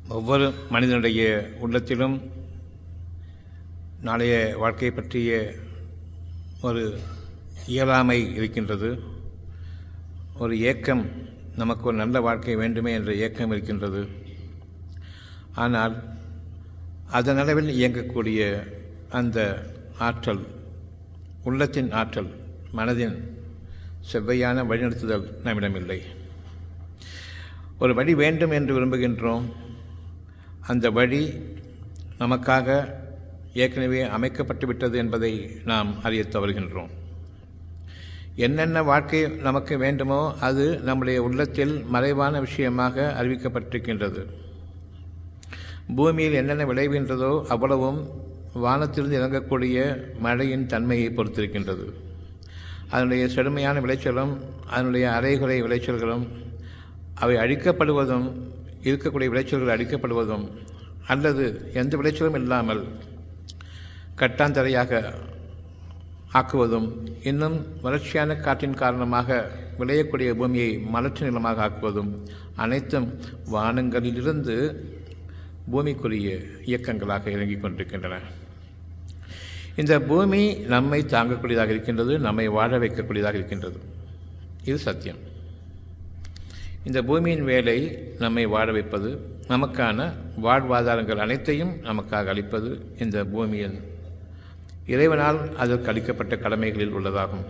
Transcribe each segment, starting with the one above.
ஒவ்வொரு மனிதனுடைய உள்ளத்திலும் நாளைய வாழ்க்கை பற்றிய ஒரு இயலாமை இருக்கின்றது ஒரு ஏக்கம் நமக்கு ஒரு நல்ல வாழ்க்கை வேண்டுமே என்ற ஏக்கம் இருக்கின்றது ஆனால் அதன் அளவில் இயங்கக்கூடிய அந்த ஆற்றல் உள்ளத்தின் ஆற்றல் மனதின் செவ்வையான வழிநடத்துதல் நம்மிடமில்லை ஒரு வழி வேண்டும் என்று விரும்புகின்றோம் அந்த வழி நமக்காக ஏற்கனவே அமைக்கப்பட்டு விட்டது என்பதை நாம் அறியத் தவறுகின்றோம் என்னென்ன வாழ்க்கை நமக்கு வேண்டுமோ அது நம்முடைய உள்ளத்தில் மறைவான விஷயமாக அறிவிக்கப்பட்டிருக்கின்றது பூமியில் என்னென்ன விளைகின்றதோ அவ்வளவும் வானத்திலிருந்து இறங்கக்கூடிய மழையின் தன்மையை பொறுத்திருக்கின்றது அதனுடைய செழுமையான விளைச்சலும் அதனுடைய அரைகுறை விளைச்சல்களும் அவை அழிக்கப்படுவதும் இருக்கக்கூடிய விளைச்சல்கள் அழிக்கப்படுவதும் அல்லது எந்த விளைச்சலும் இல்லாமல் கட்டாந்தரையாக ஆக்குவதும் இன்னும் வறட்சியான காற்றின் காரணமாக விளையக்கூடிய பூமியை மலர்ச்சி நிலமாக ஆக்குவதும் அனைத்தும் வானங்களிலிருந்து பூமிக்குரிய இயக்கங்களாக இறங்கிக் கொண்டிருக்கின்றன இந்த பூமி நம்மை தாங்கக்கூடியதாக இருக்கின்றது நம்மை வாழ வைக்கக்கூடியதாக இருக்கின்றது இது சத்தியம் இந்த பூமியின் வேலை நம்மை வாழ வைப்பது நமக்கான வாழ்வாதாரங்கள் அனைத்தையும் நமக்காக அளிப்பது இந்த பூமியின் இறைவனால் அதற்கு அளிக்கப்பட்ட கடமைகளில் உள்ளதாகும்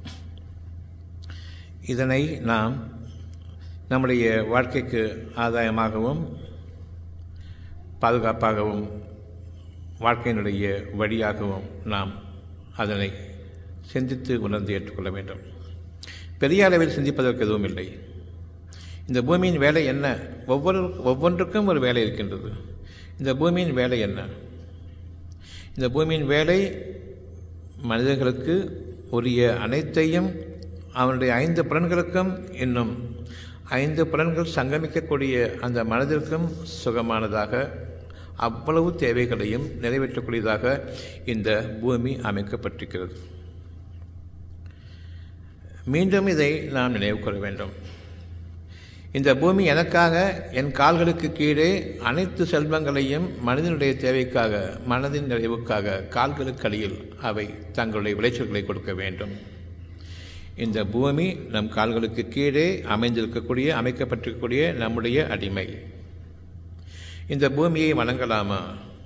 இதனை நாம் நம்முடைய வாழ்க்கைக்கு ஆதாயமாகவும் பாதுகாப்பாகவும் வாழ்க்கையினுடைய வழியாகவும் நாம் அதனை சிந்தித்து உணர்ந்து ஏற்றுக்கொள்ள வேண்டும் பெரிய அளவில் சிந்திப்பதற்கு எதுவும் இல்லை இந்த பூமியின் வேலை என்ன ஒவ்வொரு ஒவ்வொன்றுக்கும் ஒரு வேலை இருக்கின்றது இந்த பூமியின் வேலை என்ன இந்த பூமியின் வேலை மனிதர்களுக்கு உரிய அனைத்தையும் அவனுடைய ஐந்து புலன்களுக்கும் இன்னும் ஐந்து புலன்கள் சங்கமிக்கக்கூடிய அந்த மனதிற்கும் சுகமானதாக அவ்வளவு தேவைகளையும் நிறைவேற்றக்கூடியதாக இந்த பூமி அமைக்கப்பட்டிருக்கிறது மீண்டும் இதை நாம் நினைவு கூற வேண்டும் இந்த பூமி எனக்காக என் கால்களுக்கு கீழே அனைத்து செல்வங்களையும் மனிதனுடைய தேவைக்காக மனதின் நிறைவுக்காக கால்களுக்கு அடியில் அவை தங்களுடைய விளைச்சல்களை கொடுக்க வேண்டும் இந்த பூமி நம் கால்களுக்கு கீழே அமைந்திருக்கக்கூடிய அமைக்கப்பட்டிருக்கக்கூடிய நம்முடைய அடிமை இந்த பூமியை வணங்கலாமா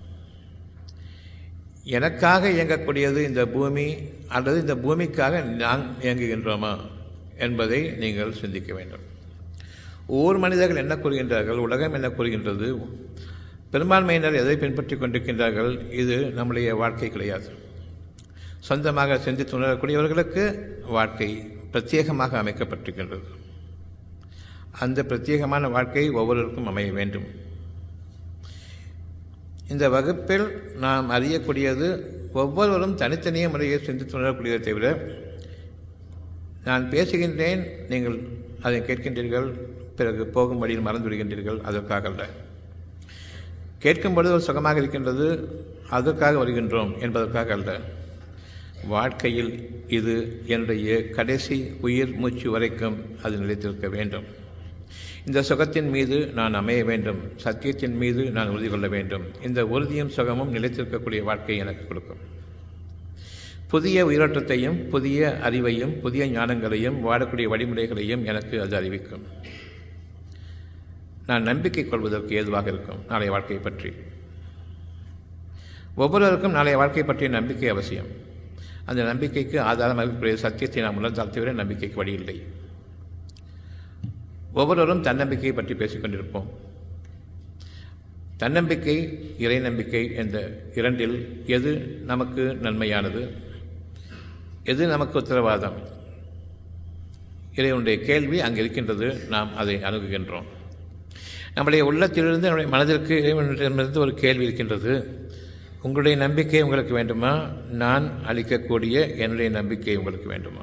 எனக்காக இயங்கக்கூடியது இந்த பூமி அல்லது இந்த பூமிக்காக நான் இயங்குகின்றோமா என்பதை நீங்கள் சிந்திக்க வேண்டும் ஊர் மனிதர்கள் என்ன கூறுகின்றார்கள் உலகம் என்ன கூறுகின்றது பெரும்பான்மையினர் எதை பின்பற்றி கொண்டிருக்கின்றார்கள் இது நம்முடைய வாழ்க்கை கிடையாது சொந்தமாக சிந்தித்து உணரக்கூடியவர்களுக்கு வாழ்க்கை பிரத்யேகமாக அமைக்கப்பட்டிருக்கின்றது அந்த பிரத்யேகமான வாழ்க்கை ஒவ்வொருவருக்கும் அமைய வேண்டும் இந்த வகுப்பில் நாம் அறியக்கூடியது ஒவ்வொருவரும் தனித்தனிய முறையை சிந்தித்து உணரக்கூடியதை தவிர நான் பேசுகின்றேன் நீங்கள் அதை கேட்கின்றீர்கள் பிறகு போகும் வழியில் மறந்து விடுகின்றீர்கள் அதற்காக அல்ல கேட்கும் பொழுது ஒரு சுகமாக இருக்கின்றது அதற்காக வருகின்றோம் என்பதற்காக அல்ல வாழ்க்கையில் இது என்னுடைய கடைசி உயிர் மூச்சு வரைக்கும் அது நிலைத்திருக்க வேண்டும் இந்த சுகத்தின் மீது நான் அமைய வேண்டும் சத்தியத்தின் மீது நான் உறுதி கொள்ள வேண்டும் இந்த உறுதியும் சுகமும் நிலைத்திருக்கக்கூடிய வாழ்க்கையை எனக்கு கொடுக்கும் புதிய உயிரோட்டத்தையும் புதிய அறிவையும் புதிய ஞானங்களையும் வாழக்கூடிய வழிமுறைகளையும் எனக்கு அது அறிவிக்கும் நான் நம்பிக்கை கொள்வதற்கு ஏதுவாக இருக்கும் நாளைய வாழ்க்கையை பற்றி ஒவ்வொருவருக்கும் நாளைய வாழ்க்கை பற்றிய நம்பிக்கை அவசியம் அந்த நம்பிக்கைக்கு ஆதாரமாக இருக்கக்கூடிய சத்தியத்தை நாம் உணர்ந்தால் தவிர நம்பிக்கைக்கு வழி இல்லை ஒவ்வொருவரும் தன்னம்பிக்கையை பற்றி பேசிக்கொண்டிருப்போம் தன்னம்பிக்கை இறை நம்பிக்கை என்ற இரண்டில் எது நமக்கு நன்மையானது எது நமக்கு உத்தரவாதம் இறைவனுடைய கேள்வி அங்கே இருக்கின்றது நாம் அதை அணுகுகின்றோம் நம்முடைய உள்ளத்திலிருந்து நம்முடைய மனதிற்கு இறைவனிடமிருந்து ஒரு கேள்வி இருக்கின்றது உங்களுடைய நம்பிக்கை உங்களுக்கு வேண்டுமா நான் அளிக்கக்கூடிய என்னுடைய நம்பிக்கை உங்களுக்கு வேண்டுமா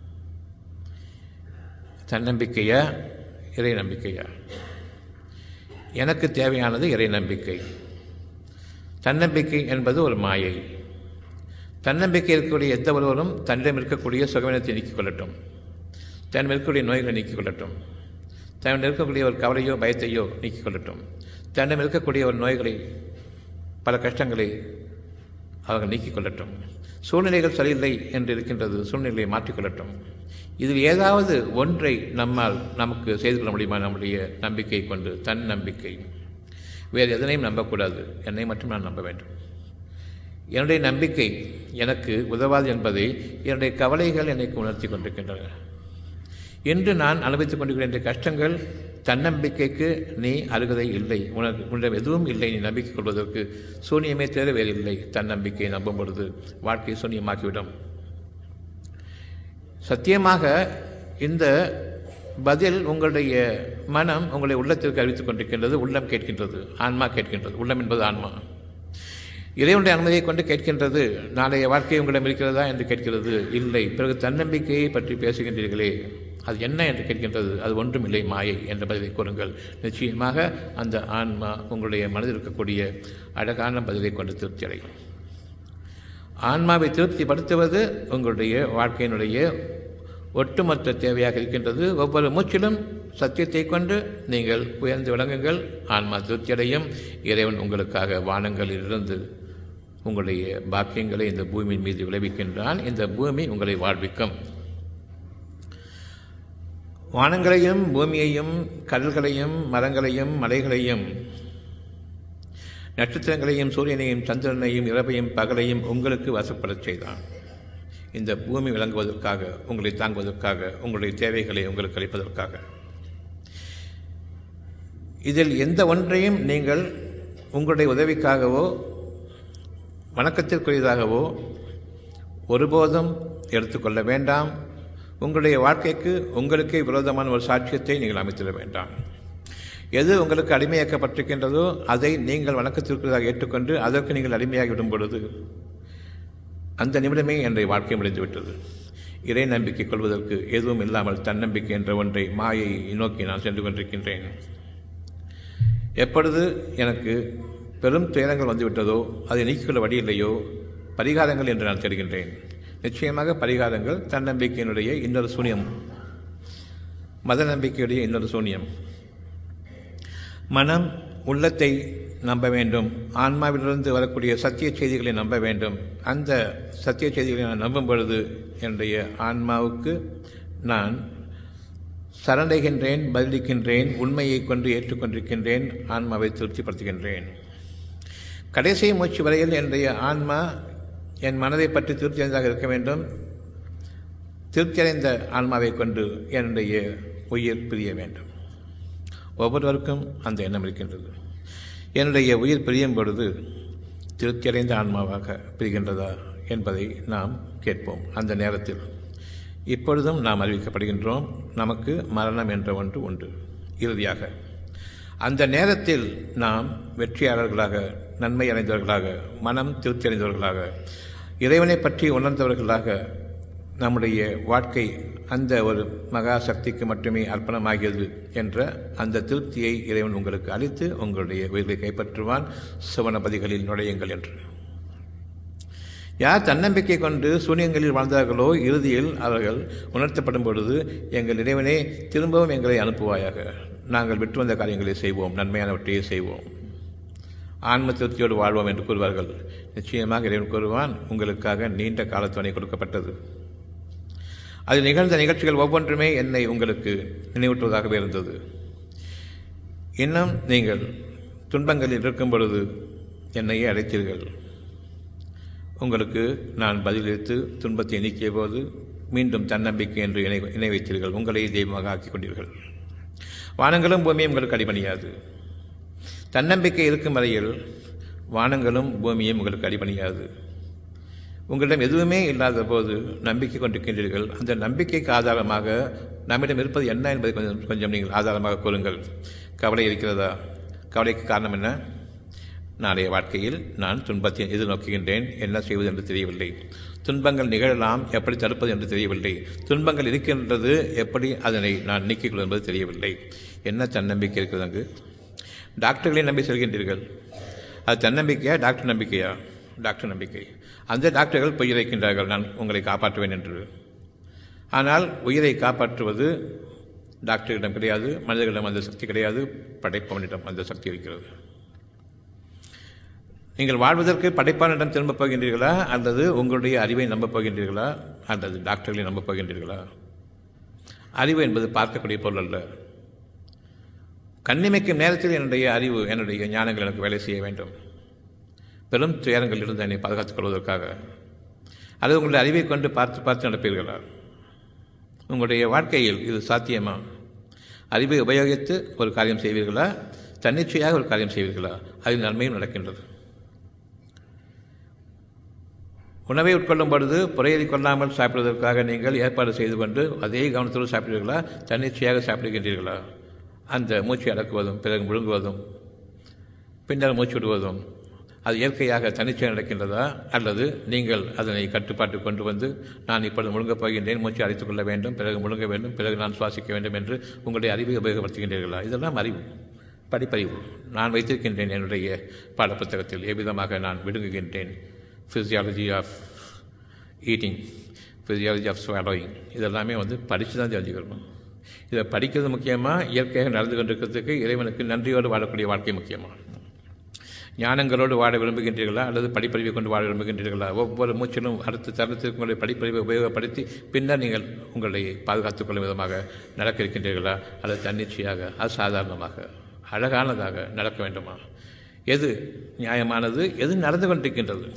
தன்னம்பிக்கையா இறை நம்பிக்கையா எனக்கு தேவையானது இறை நம்பிக்கை தன்னம்பிக்கை என்பது ஒரு மாயை தன்னம்பிக்கை இருக்கக்கூடிய எந்த ஒருவரும் தன்னிடம் இருக்கக்கூடிய சுகவினத்தை நீக்கிக் கொள்ளட்டும் தன்னிடம் இருக்கக்கூடிய நோய்களை நீக்கிக் கொள்ளட்டும் தன்னிடம் இருக்கக்கூடிய ஒரு கவலையோ பயத்தையோ நீக்கிக் கொள்ளட்டும் தன்னிடம் இருக்கக்கூடிய ஒரு நோய்களை பல கஷ்டங்களை அவர்கள் நீக்கிக் கொள்ளட்டும் சூழ்நிலைகள் சரியில்லை என்று இருக்கின்றது சூழ்நிலையை மாற்றிக்கொள்ளட்டும் இதில் ஏதாவது ஒன்றை நம்மால் நமக்கு செய்து கொள்ள முடியுமா நம்முடைய நம்பிக்கை கொண்டு தன் நம்பிக்கை வேறு எதனையும் நம்பக்கூடாது என்னை மட்டும் நான் நம்ப வேண்டும் என்னுடைய நம்பிக்கை எனக்கு உதவாது என்பதை என்னுடைய கவலைகள் எனக்கு உணர்த்தி கொண்டிருக்கின்றன இன்று நான் அனுபவித்துக் கொண்டிருக்கிற கஷ்டங்கள் தன்னம்பிக்கைக்கு நீ அருகதை இல்லை உனக்கு உன்னிடம் எதுவும் இல்லை நீ நம்பிக்கை கொள்வதற்கு சூன்யமே தேவை வேறு இல்லை தன்னம்பிக்கையை நம்பும் பொழுது வாழ்க்கையை சூன்யமாக்கிவிடும் சத்தியமாக இந்த பதில் உங்களுடைய மனம் உங்களை உள்ளத்திற்கு அறிவித்துக் கொண்டிருக்கின்றது உள்ளம் கேட்கின்றது ஆன்மா கேட்கின்றது உள்ளம் என்பது ஆன்மா இறைவனுடைய அனுமதியை கொண்டு கேட்கின்றது நாளைய வாழ்க்கை உங்களிடம் இருக்கிறதா என்று கேட்கிறது இல்லை பிறகு தன்னம்பிக்கையை பற்றி பேசுகின்றீர்களே அது என்ன என்று கேட்கின்றது அது ஒன்றும் இல்லை மாயை என்ற பதிலை கூறுங்கள் நிச்சயமாக அந்த ஆன்மா உங்களுடைய மனதில் இருக்கக்கூடிய அழகான பதிலை கொண்டு திருப்தி அடையும் ஆன்மாவை திருப்திப்படுத்துவது உங்களுடைய வாழ்க்கையினுடைய ஒட்டுமொத்த தேவையாக இருக்கின்றது ஒவ்வொரு மூச்சிலும் சத்தியத்தை கொண்டு நீங்கள் உயர்ந்து விளங்குங்கள் ஆன்மா திருப்தியடையும் இறைவன் உங்களுக்காக வானங்களில் இருந்து உங்களுடைய பாக்கியங்களை இந்த பூமியின் மீது விளைவிக்கின்றான் இந்த பூமி உங்களை வாழ்விக்கும் வானங்களையும் பூமியையும் கடல்களையும் மரங்களையும் மலைகளையும் நட்சத்திரங்களையும் சூரியனையும் சந்திரனையும் இரவையும் பகலையும் உங்களுக்கு வசப்படச் செய்தான் இந்த பூமி விளங்குவதற்காக உங்களை தாங்குவதற்காக உங்களுடைய தேவைகளை உங்களுக்கு அளிப்பதற்காக இதில் எந்த ஒன்றையும் நீங்கள் உங்களுடைய உதவிக்காகவோ வணக்கத்திற்குரியதாகவோ ஒருபோதும் எடுத்துக்கொள்ள வேண்டாம் உங்களுடைய வாழ்க்கைக்கு உங்களுக்கே விரோதமான ஒரு சாட்சியத்தை நீங்கள் அமைத்திட வேண்டாம் எது உங்களுக்கு அடிமையாக்கப்பட்டிருக்கின்றதோ அதை நீங்கள் வணக்கத்திற்குரியதாக ஏற்றுக்கொண்டு அதற்கு நீங்கள் அடிமையாகிவிடும் பொழுது அந்த நிமிடமே என்னுடைய வாழ்க்கை முடிந்துவிட்டது இறை நம்பிக்கை கொள்வதற்கு எதுவும் இல்லாமல் தன்னம்பிக்கை என்ற ஒன்றை மாயை நோக்கி நான் சென்று கொண்டிருக்கின்றேன் எப்பொழுது எனக்கு பெரும் துயரங்கள் வந்துவிட்டதோ அதை நீக்கிக்கொள்ள வழி இல்லையோ பரிகாரங்கள் என்று நான் தெரிகின்றேன் நிச்சயமாக பரிகாரங்கள் தன்னம்பிக்கையினுடைய இன்னொரு சூனியம் மத நம்பிக்கையுடைய இன்னொரு சூனியம் மனம் உள்ளத்தை நம்ப வேண்டும் ஆன்மாவிலிருந்து வரக்கூடிய சத்திய செய்திகளை நம்ப வேண்டும் அந்த சத்திய செய்திகளை நான் நம்பும் பொழுது என்னுடைய ஆன்மாவுக்கு நான் சரண்டைகின்றேன் பதிலளிக்கின்றேன் உண்மையை கொண்டு ஏற்றுக்கொண்டிருக்கின்றேன் ஆன்மாவை திருப்திப்படுத்துகின்றேன் கடைசி மூச்சு வரையில் என்னுடைய ஆன்மா என் மனதை பற்றி திருப்தி அடைந்ததாக இருக்க வேண்டும் திருப்தி அடைந்த ஆன்மாவை கொண்டு என்னுடைய உயிர் பிரிய வேண்டும் ஒவ்வொருவருக்கும் அந்த எண்ணம் இருக்கின்றது என்னுடைய உயிர் பிரியும் பொழுது திருப்தியடைந்த ஆன்மாவாக பிரிகின்றதா என்பதை நாம் கேட்போம் அந்த நேரத்தில் இப்பொழுதும் நாம் அறிவிக்கப்படுகின்றோம் நமக்கு மரணம் என்ற ஒன்று உண்டு இறுதியாக அந்த நேரத்தில் நாம் வெற்றியாளர்களாக நன்மை அடைந்தவர்களாக மனம் திருப்தி அடைந்தவர்களாக இறைவனை பற்றி உணர்ந்தவர்களாக நம்முடைய வாழ்க்கை அந்த ஒரு மகா சக்திக்கு மட்டுமே அர்ப்பணமாகியது என்ற அந்த திருப்தியை இறைவன் உங்களுக்கு அளித்து உங்களுடைய உயிரை கைப்பற்றுவான் சுவனபதிகளில் நுழையுங்கள் என்று யார் தன்னம்பிக்கை கொண்டு சூனியங்களில் வாழ்ந்தார்களோ இறுதியில் அவர்கள் உணர்த்தப்படும் பொழுது எங்கள் இறைவனே திரும்பவும் எங்களை அனுப்புவாயாக நாங்கள் விட்டு வந்த காரியங்களை செய்வோம் நன்மையானவற்றையே செய்வோம் ஆன்ம திருப்தியோடு வாழ்வோம் என்று கூறுவார்கள் நிச்சயமாக இறைவன் கூறுவான் உங்களுக்காக நீண்ட காலத்துணை கொடுக்கப்பட்டது அது நிகழ்ந்த நிகழ்ச்சிகள் ஒவ்வொன்றுமே என்னை உங்களுக்கு நினைவூட்டுவதாகவே இருந்தது இன்னும் நீங்கள் துன்பங்களில் இருக்கும் பொழுது என்னையே அழைத்தீர்கள் உங்களுக்கு நான் பதிலளித்து துன்பத்தை நீக்கிய போது மீண்டும் தன்னம்பிக்கை என்று இணை இணை வைத்தீர்கள் உங்களை தெய்வமாக ஆக்கிக் கொண்டீர்கள் வானங்களும் பூமியும் உங்களுக்கு அடிபணியாது தன்னம்பிக்கை இருக்கும் வரையில் வானங்களும் பூமியும் உங்களுக்கு அடிபணியாது உங்களிடம் எதுவுமே இல்லாத போது நம்பிக்கை கொண்டிருக்கின்றீர்கள் அந்த நம்பிக்கைக்கு ஆதாரமாக நம்மிடம் இருப்பது என்ன என்பதை கொஞ்சம் கொஞ்சம் நீங்கள் ஆதாரமாக கூறுங்கள் கவலை இருக்கிறதா கவலைக்கு காரணம் என்ன நாளைய வாழ்க்கையில் நான் துன்பத்தை எதிர்நோக்குகின்றேன் என்ன செய்வது என்று தெரியவில்லை துன்பங்கள் நிகழலாம் எப்படி தடுப்பது என்று தெரியவில்லை துன்பங்கள் இருக்கின்றது எப்படி அதனை நான் நீக்கிக் கொள்வது என்பது தெரியவில்லை என்ன தன்னம்பிக்கை இருக்கிறது அங்கு டாக்டர்களை நம்பி செல்கின்றீர்கள் அது தன்னம்பிக்கையா டாக்டர் நம்பிக்கையா டாக்டர் நம்பிக்கை அந்த டாக்டர்கள் பொய் இறைக்கின்றார்கள் நான் உங்களை காப்பாற்றுவேன் என்று ஆனால் உயிரை காப்பாற்றுவது டாக்டரிடம் கிடையாது மனிதர்களிடம் அந்த சக்தி கிடையாது படைப்பவனிடம் அந்த சக்தி இருக்கிறது நீங்கள் வாழ்வதற்கு படைப்பானிடம் திரும்பப் போகின்றீர்களா அல்லது உங்களுடைய அறிவை நம்பப் போகின்றீர்களா அல்லது டாக்டர்களை நம்பப் போகின்றீர்களா அறிவு என்பது பார்க்கக்கூடிய பொருள் அல்ல கண்ணிமைக்கும் நேரத்தில் என்னுடைய அறிவு என்னுடைய ஞானங்கள் எனக்கு வேலை செய்ய வேண்டும் பெரும் துயரங்களில் இருந்து என்னை பாதுகாத்துக் கொள்வதற்காக அல்லது உங்களுடைய அறிவை கொண்டு பார்த்து பார்த்து நடப்பீர்களா உங்களுடைய வாழ்க்கையில் இது சாத்தியமா அறிவை உபயோகித்து ஒரு காரியம் செய்வீர்களா தன்னிச்சையாக ஒரு காரியம் செய்வீர்களா அதில் நன்மையும் நடக்கின்றது உணவை உட்கொள்ளும் பொழுது புறையறி கொள்ளாமல் சாப்பிடுவதற்காக நீங்கள் ஏற்பாடு செய்து கொண்டு அதே கவனத்தோடு சாப்பிடுவீர்களா தன்னிச்சையாக சாப்பிடுகின்றீர்களா அந்த மூச்சை அடக்குவதும் பிறகு முழுங்குவதும் பின்னர் மூச்சு விடுவதும் அது இயற்கையாக தனிச்சையாக நடக்கின்றதா அல்லது நீங்கள் அதனை கட்டுப்பாட்டு கொண்டு வந்து நான் இப்பொழுது முழுங்கப் போகின்றேன் மூச்சை அடைத்துக் கொள்ள வேண்டும் பிறகு முழுங்க வேண்டும் பிறகு நான் சுவாசிக்க வேண்டும் என்று உங்களுடைய அறிவை உபயோகப்படுத்துகின்றீர்களா இதெல்லாம் அறிவு படிப்பறிவு நான் வைத்திருக்கின்றேன் என்னுடைய பாடப்புத்தகத்தில் எவ்விதமாக நான் விடுங்குகின்றேன் physiology of eating physiology of swallowing இதெல்லாமே வந்து படித்து தான் தெரிஞ்சுக்கணும் இதை படிக்கிறது முக்கியமாக இயற்கையாக நடந்து கொண்டிருக்கிறதுக்கு இறைவனுக்கு நன்றியோடு வாழக்கூடிய வாழ்க்கை முக்கியமாக ஞானங்களோடு வாழ விரும்புகின்றீர்களா அல்லது படிப்பறிவை கொண்டு வாழ விரும்புகின்றீர்களா ஒவ்வொரு மூச்சிலும் அடுத்த தருணத்திற்கு உங்களுடைய படிப்பறிவை உபயோகப்படுத்தி பின்னர் நீங்கள் உங்களை பாதுகாத்துக் கொள்ளும் விதமாக நடக்க இருக்கின்றீர்களா அல்லது தன்னிச்சையாக அசாதாரணமாக அழகானதாக நடக்க வேண்டுமா எது நியாயமானது எது நடந்து கொண்டிருக்கின்றது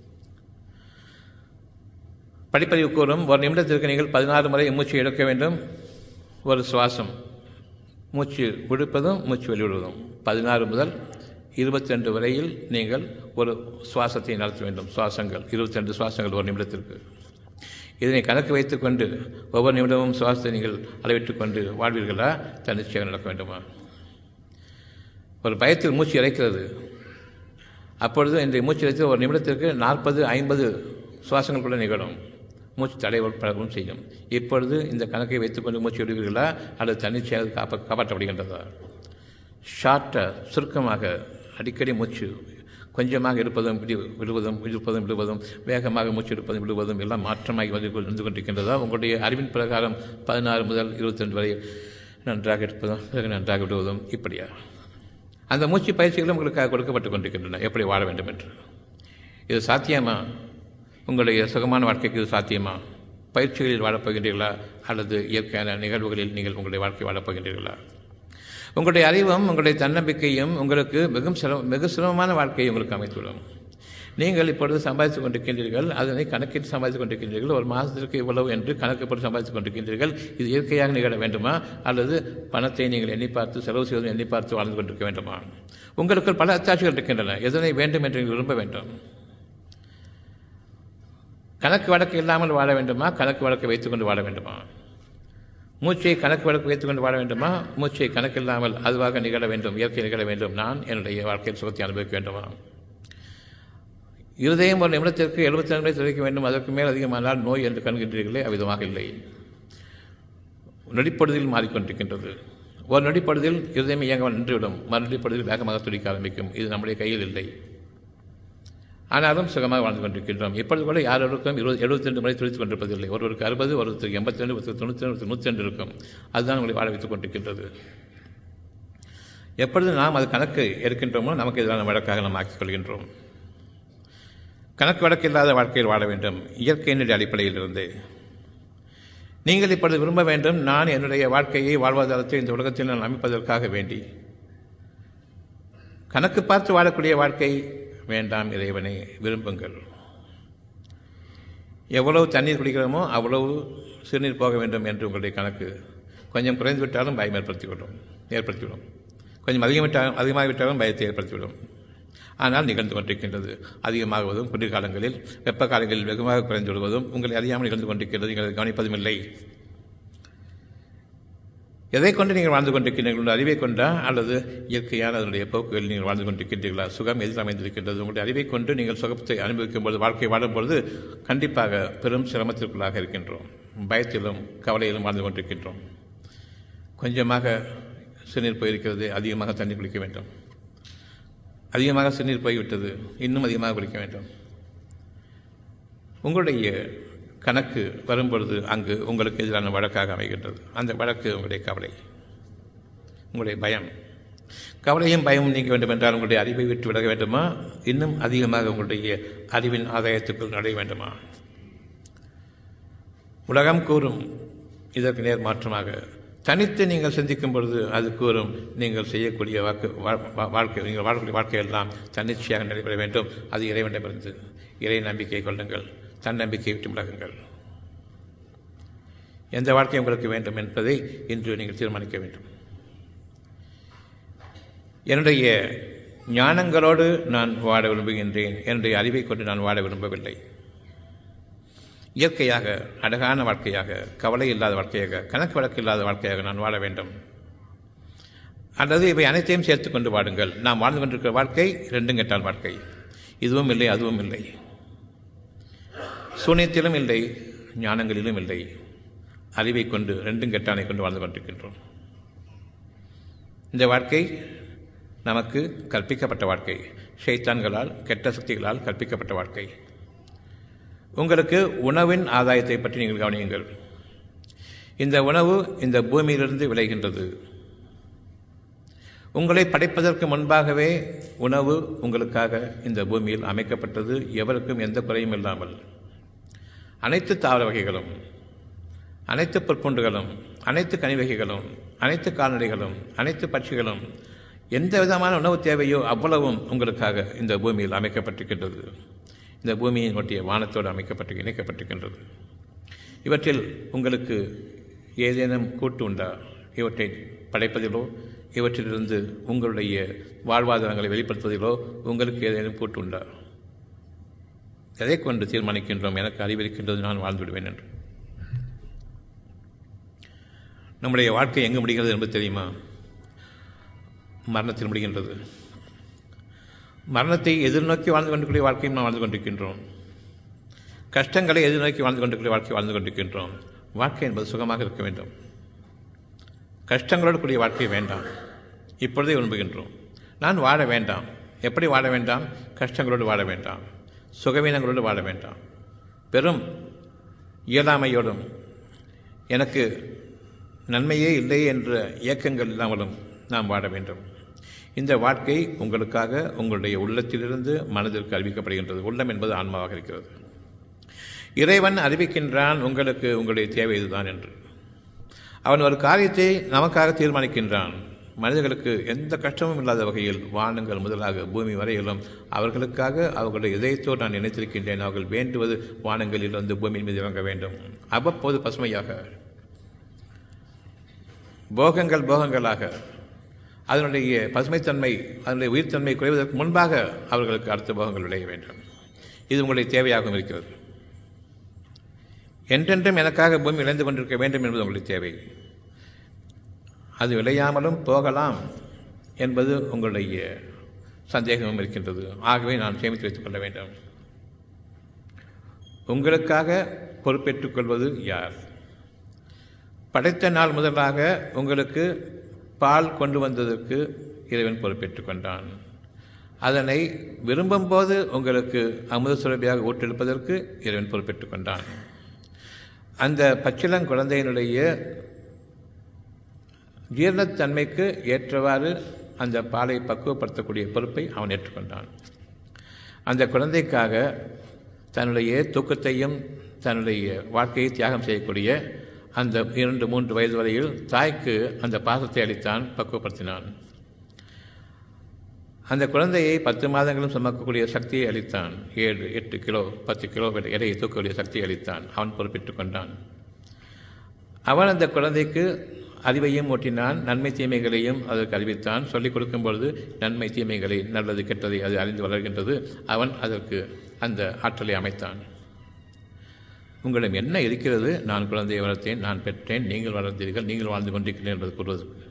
படிப்பறிவு கூறும் ஒரு நிமிடத்திற்கு நீங்கள் பதினாறு முறை மூச்சு எடுக்க வேண்டும் ஒரு சுவாசம் மூச்சு விடுப்பதும் மூச்சு வெளிவிடுவதும் பதினாறு முதல் இருபத்தி ரெண்டு வரையில் நீங்கள் ஒரு சுவாசத்தை நடத்த வேண்டும் சுவாசங்கள் இருபத்தி ரெண்டு சுவாசங்கள் ஒரு நிமிடத்திற்கு இதனை கணக்கு வைத்துக்கொண்டு ஒவ்வொரு நிமிடமும் சுவாசத்தை நீங்கள் அளவிட்டுக் கொண்டு வாழ்வீர்களா தன்னிச்சையாக நடக்க வேண்டுமா ஒரு பயத்தில் மூச்சு இறைக்கிறது அப்பொழுது இன்றைய மூச்சு இறைத்து ஒரு நிமிடத்திற்கு நாற்பது ஐம்பது சுவாசங்கள் கூட நிகழும் மூச்சு தடை பழகவும் செய்யும் இப்பொழுது இந்த கணக்கை வைத்துக்கொண்டு மூச்சு விடுவீர்களா அல்லது தன்னிச்சையாக காப்ப காப்பாற்றப்படுகின்றதா ஷார்ட்டாக சுருக்கமாக அடிக்கடி மூச்சு கொஞ்சமாக இருப்பதும் விடு விடுவதும் இருப்பதும் விடுவதும் வேகமாக மூச்சு எடுப்பதும் விடுவதும் எல்லாம் மாற்றமாகி வந்து இருந்து கொண்டிருக்கின்றதா உங்களுடைய அறிவின் பிரகாரம் பதினாறு முதல் இருபத்தி ரெண்டு வரை நன்றாக எடுப்பதும் பிறகு நன்றாக விடுவதும் இப்படியா அந்த மூச்சு பயிற்சிகளும் உங்களுக்காக கொடுக்கப்பட்டு கொண்டிருக்கின்றன எப்படி வாழ வேண்டும் என்று இது சாத்தியமா உங்களுடைய சுகமான வாழ்க்கைக்கு இது சாத்தியமா பயிற்சிகளில் வாழப்போகின்றீர்களா அல்லது இயற்கையான நிகழ்வுகளில் நீங்கள் உங்களுடைய வாழ்க்கை வாழப்போகின்றீர்களா உங்களுடைய அறிவும் உங்களுடைய தன்னம்பிக்கையும் உங்களுக்கு மிகவும் சிரம மிக சிரமமான வாழ்க்கையை உங்களுக்கு அமைத்துவிடும் நீங்கள் இப்பொழுது சம்பாதித்துக் கொண்டிருக்கின்றீர்கள் அதனை கணக்கிட்டு சம்பாதித்துக் கொண்டிருக்கின்றீர்கள் ஒரு மாதத்திற்கு இவ்வளவு என்று கணக்கு போட்டு சம்பாதித்துக் கொண்டிருக்கின்றீர்கள் இது இயற்கையாக நிகழ வேண்டுமா அல்லது பணத்தை நீங்கள் எண்ணி பார்த்து செலவு செய்வதும் எண்ணி பார்த்து வாழ்ந்து கொண்டிருக்க வேண்டுமா உங்களுக்கு பல அத்தாட்சிகள் இருக்கின்றன எதனை வேண்டும் என்று நீங்கள் விரும்ப வேண்டும் கணக்கு வழக்கு இல்லாமல் வாழ வேண்டுமா கணக்கு வழக்கை வைத்துக்கொண்டு வாழ வேண்டுமா மூச்சை கணக்கு வழக்கு வைத்துக்கொண்டு வாழ வேண்டுமா மூச்சை கணக்கில்லாமல் அதுவாக நிகழ வேண்டும் இயற்கை நிகழ வேண்டும் நான் என்னுடைய வாழ்க்கையில் சுகத்தை அனுபவிக்க வேண்டுமா இருதயம் ஒரு நிமிடத்திற்கு எழுபத்தி ரெண்டு தெரிவிக்க வேண்டும் அதற்கு மேல் அதிகமானால் நோய் என்று கண்கின்றீர்களே அவ்விதமாக இல்லை நொடிப்படுதில் மாறிக்கொண்டிருக்கின்றது ஒரு நொடிப்படுதில் இருதயம் இயங்க நின்றுவிடும் மறு நொடிப்படுதில் வேகமாக துடிக்க ஆரம்பிக்கும் இது நம்முடைய கையில் இல்லை ஆனாலும் சுகமாக வாழ்ந்து கொண்டிருக்கின்றோம் இப்பொழுது கூட யாரோருக்கும் இருபது எழுபத்தி ரெண்டு முறை துடித்துக் கொண்டிருப்பதில்லை ஒருவருக்கு அறுபது ஒருத்தருக்கு எண்பத்தி ரெண்டு ஒருத்தருக்கு தொண்ணூற்றி ரெண்டு நூற்றி ரெண்டு இருக்கும் அதுதான் உங்களை வாழ வைத்துக் கொண்டிருக்கின்றது எப்பொழுது நாம் அது கணக்கு எடுக்கின்றோமோ நமக்கு எதிரான வழக்காக நாம் ஆக்கிக் கொள்கின்றோம் கணக்கு வழக்கு இல்லாத வாழ்க்கையில் வாழ வேண்டும் இயற்கையினுடைய அடிப்படையில் இருந்து நீங்கள் இப்பொழுது விரும்ப வேண்டும் நான் என்னுடைய வாழ்க்கையை வாழ்வாதாரத்தை இந்த உலகத்தில் நான் அமைப்பதற்காக வேண்டி கணக்கு பார்த்து வாழக்கூடிய வாழ்க்கை வேண்டாம் இறைவனை விரும்புங்கள் எவ்வளவு தண்ணீர் குடிக்கிறோமோ அவ்வளவு சிறுநீர் போக வேண்டும் என்று உங்களுடைய கணக்கு கொஞ்சம் குறைந்து விட்டாலும் பயம் ஏற்படுத்திவிடும் ஏற்படுத்திவிடும் கொஞ்சம் அதிகமிட்டாலும் அதிகமாகிவிட்டாலும் பயத்தை ஏற்படுத்திவிடும் ஆனால் நிகழ்ந்து கொண்டிருக்கின்றது அதிகமாகுவதும் குளிர்காலங்களில் வெப்ப காலங்களில் வெகுமாக குறைந்து விடுவதும் உங்களை அறியாமல் நிகழ்ந்து கொண்டிருக்கின்றது நீங்கள் கவனிப்பதும் இல்லை எதை கொண்டு நீங்கள் வாழ்ந்து கொண்டிருக்கிறீர்கள் அறிவை கொண்டா அல்லது இயற்கையான அதனுடைய போக்குகளில் நீங்கள் வாழ்ந்து கொண்டிருக்கின்றீர்களா சுகம் எதில் அமைந்திருக்கின்றது உங்களுடைய அறிவை கொண்டு நீங்கள் சுகத்தை அனுபவிக்கும் போது வாழ்க்கை வாழும்பொழுது கண்டிப்பாக பெரும் சிரமத்திற்குள்ளாக இருக்கின்றோம் பயத்திலும் கவலையிலும் வாழ்ந்து கொண்டிருக்கின்றோம் கொஞ்சமாக சிறுநீர் போயிருக்கிறது அதிகமாக தண்ணீர் குடிக்க வேண்டும் அதிகமாக சிறுநீர் போய்விட்டது இன்னும் அதிகமாக குடிக்க வேண்டும் உங்களுடைய கணக்கு வரும்பொழுது அங்கு உங்களுக்கு எதிரான வழக்காக அமைகின்றது அந்த வழக்கு உங்களுடைய கவலை உங்களுடைய பயம் கவலையும் பயமும் நீங்க வேண்டும் என்றால் உங்களுடைய அறிவை விட்டு விலக வேண்டுமா இன்னும் அதிகமாக உங்களுடைய அறிவின் ஆதாயத்துக்குள் நடைய வேண்டுமா உலகம் கூறும் இதற்கு நேர் மாற்றமாக தனித்து நீங்கள் சிந்திக்கும் பொழுது அது கூறும் நீங்கள் செய்யக்கூடிய வாக்கு வாழ்க்கை நீங்கள் வாழக்கூடிய வாழ்க்கையெல்லாம் தன்னிச்சையாக நடைபெற வேண்டும் அது இறைவனிடமிருந்து இறை நம்பிக்கை கொள்ளுங்கள் தன்னம்பிக்கை விட்டு விலகுங்கள் எந்த வாழ்க்கை உங்களுக்கு வேண்டும் என்பதை இன்று நீங்கள் தீர்மானிக்க வேண்டும் என்னுடைய ஞானங்களோடு நான் வாட விரும்புகின்றேன் என்னுடைய அறிவை கொண்டு நான் வாட விரும்பவில்லை இயற்கையாக அழகான வாழ்க்கையாக கவலை இல்லாத வாழ்க்கையாக கணக்கு வழக்கு இல்லாத வாழ்க்கையாக நான் வாழ வேண்டும் அல்லது இவை அனைத்தையும் சேர்த்து கொண்டு வாடுங்கள் நாம் வாழ்ந்து கொண்டிருக்கிற வாழ்க்கை ரெண்டும் கெட்டால் வாழ்க்கை இதுவும் இல்லை அதுவும் இல்லை சூனியத்திலும் இல்லை ஞானங்களிலும் இல்லை அறிவை கொண்டு ரெண்டும் கெட்டானை கொண்டு வாழ்ந்து கொண்டிருக்கின்றோம் இந்த வாழ்க்கை நமக்கு கற்பிக்கப்பட்ட வாழ்க்கை ஷைத்தான்களால் கெட்ட சக்திகளால் கற்பிக்கப்பட்ட வாழ்க்கை உங்களுக்கு உணவின் ஆதாயத்தை பற்றி நீங்கள் கவனியுங்கள் இந்த உணவு இந்த பூமியிலிருந்து விளைகின்றது உங்களை படைப்பதற்கு முன்பாகவே உணவு உங்களுக்காக இந்த பூமியில் அமைக்கப்பட்டது எவருக்கும் எந்த குறையும் இல்லாமல் அனைத்து தாவர வகைகளும் அனைத்து பொற்புண்டுகளும் அனைத்து கனி வகைகளும் அனைத்து கால்நடைகளும் அனைத்து பட்சிகளும் எந்த விதமான உணவு தேவையோ அவ்வளவும் உங்களுக்காக இந்த பூமியில் அமைக்கப்பட்டிருக்கின்றது இந்த பூமியின் ஒட்டிய வானத்தோடு அமைக்கப்பட்டு இணைக்கப்பட்டிருக்கின்றது இவற்றில் உங்களுக்கு ஏதேனும் கூட்டு உண்டா இவற்றை படைப்பதிலோ இவற்றிலிருந்து உங்களுடைய வாழ்வாதாரங்களை வெளிப்படுத்துவதிலோ உங்களுக்கு ஏதேனும் கூட்டு உண்டா எதை கொண்டு தீர்மானிக்கின்றோம் எனக்கு அறிவிருக்கின்றது நான் வாழ்ந்து விடுவேன் என்று நம்முடைய வாழ்க்கை எங்கு முடிகிறது என்பது தெரியுமா மரணத்தில் முடிகின்றது மரணத்தை எதிர்நோக்கி வாழ்ந்து கொண்டிருக்கிற வாழ்க்கையும் நாம் வாழ்ந்து கொண்டிருக்கின்றோம் கஷ்டங்களை எதிர்நோக்கி வாழ்ந்து கொண்டிருக்கிற வாழ்க்கை வாழ்ந்து கொண்டிருக்கின்றோம் வாழ்க்கை என்பது சுகமாக இருக்க வேண்டும் கஷ்டங்களோடு கூடிய வாழ்க்கை வேண்டாம் இப்பொழுதே விரும்புகின்றோம் நான் வாழ வேண்டாம் எப்படி வாழ வேண்டாம் கஷ்டங்களோடு வாழ வேண்டாம் சுகவீனங்களோடு வாழ வேண்டாம் பெரும் இயலாமையோடும் எனக்கு நன்மையே இல்லை என்ற இயக்கங்கள் இல்லாமலும் நாம் வாழ வேண்டும் இந்த வாழ்க்கை உங்களுக்காக உங்களுடைய உள்ளத்திலிருந்து மனதிற்கு அறிவிக்கப்படுகின்றது உள்ளம் என்பது ஆன்மாவாக இருக்கிறது இறைவன் அறிவிக்கின்றான் உங்களுக்கு உங்களுடைய தேவை இதுதான் என்று அவன் ஒரு காரியத்தை நமக்காக தீர்மானிக்கின்றான் மனிதர்களுக்கு எந்த கஷ்டமும் இல்லாத வகையில் வானங்கள் முதலாக பூமி வரையிலும் அவர்களுக்காக அவர்களுடைய இதயத்தோடு நான் நினைத்திருக்கின்றேன் அவர்கள் வேண்டுவது வானங்களில் வந்து பூமியின் மீது இறங்க வேண்டும் அவ்வப்போது பசுமையாக போகங்கள் போகங்களாக அதனுடைய பசுமைத்தன்மை அதனுடைய உயிர்த்தன்மை குறைவதற்கு முன்பாக அவர்களுக்கு அடுத்த போகங்கள் விளைய வேண்டும் இது உங்களுடைய தேவையாகவும் இருக்கிறது என்றென்றும் எனக்காக பூமி விளைந்து கொண்டிருக்க வேண்டும் என்பது உங்களுடைய தேவை அது விளையாமலும் போகலாம் என்பது உங்களுடைய சந்தேகமும் இருக்கின்றது ஆகவே நான் சேமித்து வைத்துக் கொள்ள வேண்டும் உங்களுக்காக பொறுப்பேற்றுக் கொள்வது யார் படைத்த நாள் முதலாக உங்களுக்கு பால் கொண்டு வந்ததற்கு இறைவன் பொறுப்பேற்றுக் கொண்டான் அதனை விரும்பும்போது உங்களுக்கு அமுத சுரபியாக ஊற்றெடுப்பதற்கு இறைவன் பொறுப்பேற்றுக் கொண்டான் அந்த பச்சிளங் குழந்தையினுடைய ஜீரணத்தன்மைக்கு ஏற்றவாறு அந்த பாலை பக்குவப்படுத்தக்கூடிய பொறுப்பை அவன் ஏற்றுக்கொண்டான் அந்த குழந்தைக்காக தன்னுடைய தூக்கத்தையும் தன்னுடைய வாழ்க்கையை தியாகம் செய்யக்கூடிய அந்த இரண்டு மூன்று வயது வரையில் தாய்க்கு அந்த பாசத்தை அளித்தான் பக்குவப்படுத்தினான் அந்த குழந்தையை பத்து மாதங்களும் சுமக்கக்கூடிய சக்தியை அளித்தான் ஏழு எட்டு கிலோ பத்து கிலோ எடையை தூக்கக்கூடிய சக்தியை அளித்தான் அவன் பொறுப்பேற்றுக் கொண்டான் அவன் அந்த குழந்தைக்கு அறிவையும் ஓட்டினான் நன்மை தீமைகளையும் அதற்கு அறிவித்தான் சொல்லிக் கொடுக்கும் பொழுது நன்மை தீமைகளை நல்லது கெட்டதை அது அறிந்து வளர்கின்றது அவன் அதற்கு அந்த ஆற்றலை அமைத்தான் உங்களிடம் என்ன இருக்கிறது நான் குழந்தையை வளர்த்தேன் நான் பெற்றேன் நீங்கள் வளர்ந்தீர்கள் நீங்கள் வாழ்ந்து கொண்டிருக்கிறீர்கள் என்பது கூறுவதற்கு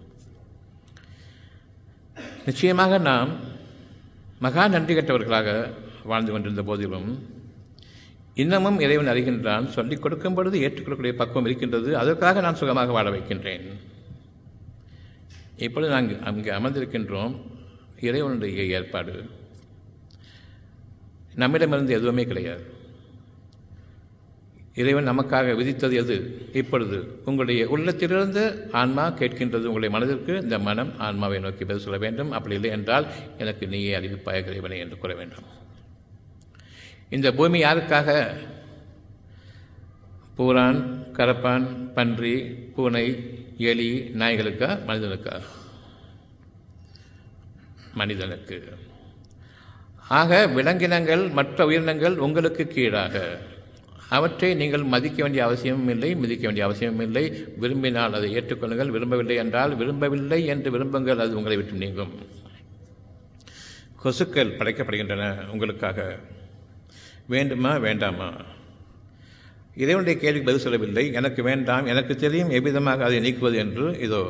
நிச்சயமாக நாம் மகா நன்றி கட்டவர்களாக வாழ்ந்து கொண்டிருந்த போதிலும் இன்னமும் இறைவன் அறிகின்றான் சொல்லிக் கொடுக்கும் பொழுது ஏற்றுக்கொள்ளக்கூடிய பக்குவம் இருக்கின்றது அதற்காக நான் சுகமாக வாழ வைக்கின்றேன் இப்பொழுது நாங்கள் அங்கே அமர்ந்திருக்கின்றோம் இறைவனுடைய ஏற்பாடு நம்மிடமிருந்து எதுவுமே கிடையாது இறைவன் நமக்காக விதித்தது எது இப்பொழுது உங்களுடைய உள்ளத்திலிருந்து ஆன்மா கேட்கின்றது உங்களுடைய மனதிற்கு இந்த மனம் ஆன்மாவை நோக்கி பதில் சொல்ல வேண்டும் அப்படி இல்லை என்றால் எனக்கு நீயே அறிவிப்பாய இறைவனை என்று கூற வேண்டும் இந்த பூமி யாருக்காக பூரான் கரப்பான் பன்றி பூனை எலி நாய்களுக்கா மனிதனுக்கா மனிதனுக்கு ஆக விலங்கினங்கள் மற்ற உயிரினங்கள் உங்களுக்கு கீழாக அவற்றை நீங்கள் மதிக்க வேண்டிய அவசியமும் இல்லை மிதிக்க வேண்டிய அவசியமும் இல்லை விரும்பினால் அதை ஏற்றுக்கொள்ளுங்கள் விரும்பவில்லை என்றால் விரும்பவில்லை என்று விரும்புங்கள் அது உங்களை விட்டு நீங்கும் கொசுக்கள் படைக்கப்படுகின்றன உங்களுக்காக வேண்டுமா வேண்டாமா இறைவனுடைய கேள்விக்கு பதில் சொல்லவில்லை எனக்கு வேண்டாம் எனக்கு தெரியும் எவ்விதமாக அதை நீக்குவது என்று இதோ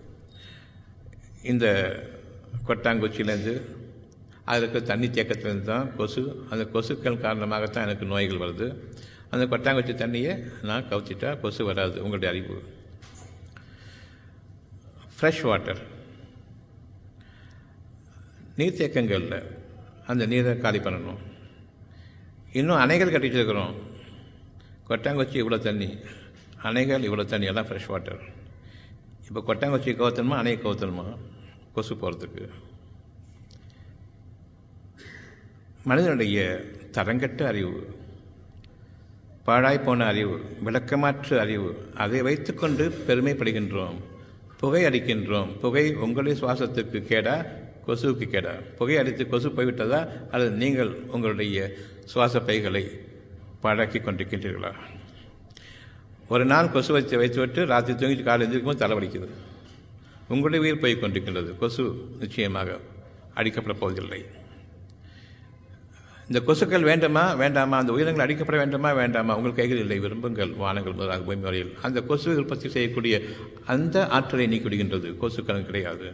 இந்த கொட்டாங்குச்சியிலேருந்து அதில் இருக்கிற தண்ணி தேக்கத்திலேருந்து தான் கொசு அந்த கொசுக்கள் காரணமாகத்தான் எனக்கு நோய்கள் வருது அந்த கொட்டாங்குச்சி தண்ணியை நான் கவுச்சிட்டா கொசு வராது உங்களுடைய அறிவு ஃப்ரெஷ் வாட்டர் நீர்த்தேக்கங்களில் அந்த நீரை காலி பண்ணணும் இன்னும் அணைகள் கட்டி வச்சிருக்கிறோம் கொட்டாங்குச்சி இவ்வளோ தண்ணி அணைகள் இவ்வளோ தண்ணி எல்லாம் ஃப்ரெஷ் வாட்டர் இப்போ கொட்டாங்குச்சி கவுத்தணுமா அணையை கவுத்தணுமா கொசு போகிறதுக்கு மனிதனுடைய தரங்கட்ட அறிவு பாழாய்ப்போன அறிவு விளக்கமாற்று அறிவு அதை வைத்துக்கொண்டு பெருமைப்படுகின்றோம் புகை அடிக்கின்றோம் புகை உங்களுடைய சுவாசத்துக்கு கேடா கொசுவுக்கு கேடா புகை அடித்து கொசு போய்விட்டதா அல்லது நீங்கள் உங்களுடைய சுவாச பைகளை பழக்கி கொண்டிருக்கின்றீர்களா ஒரு நாள் கொசு வச்சு வைத்துவிட்டு ராத்திரி தூங்கிட்டு காலை எழுந்திருக்கும் தலைவலிக்குது உங்களுடைய உயிர் போய் கொண்டிருக்கின்றது கொசு நிச்சயமாக அடிக்கப்பட போவதில்லை இந்த கொசுக்கள் வேண்டுமா வேண்டாமா அந்த உயிரினங்கள் அடிக்கப்பட வேண்டுமா வேண்டாமா உங்கள் கைகள் இல்லை விரும்புங்கள் வானங்கள் முதலாக பூமி வரையில் அந்த கொசு உற்பத்தி செய்யக்கூடிய அந்த ஆற்றலை நீக்கி விடுகின்றது கொசுக்கள் கிடையாது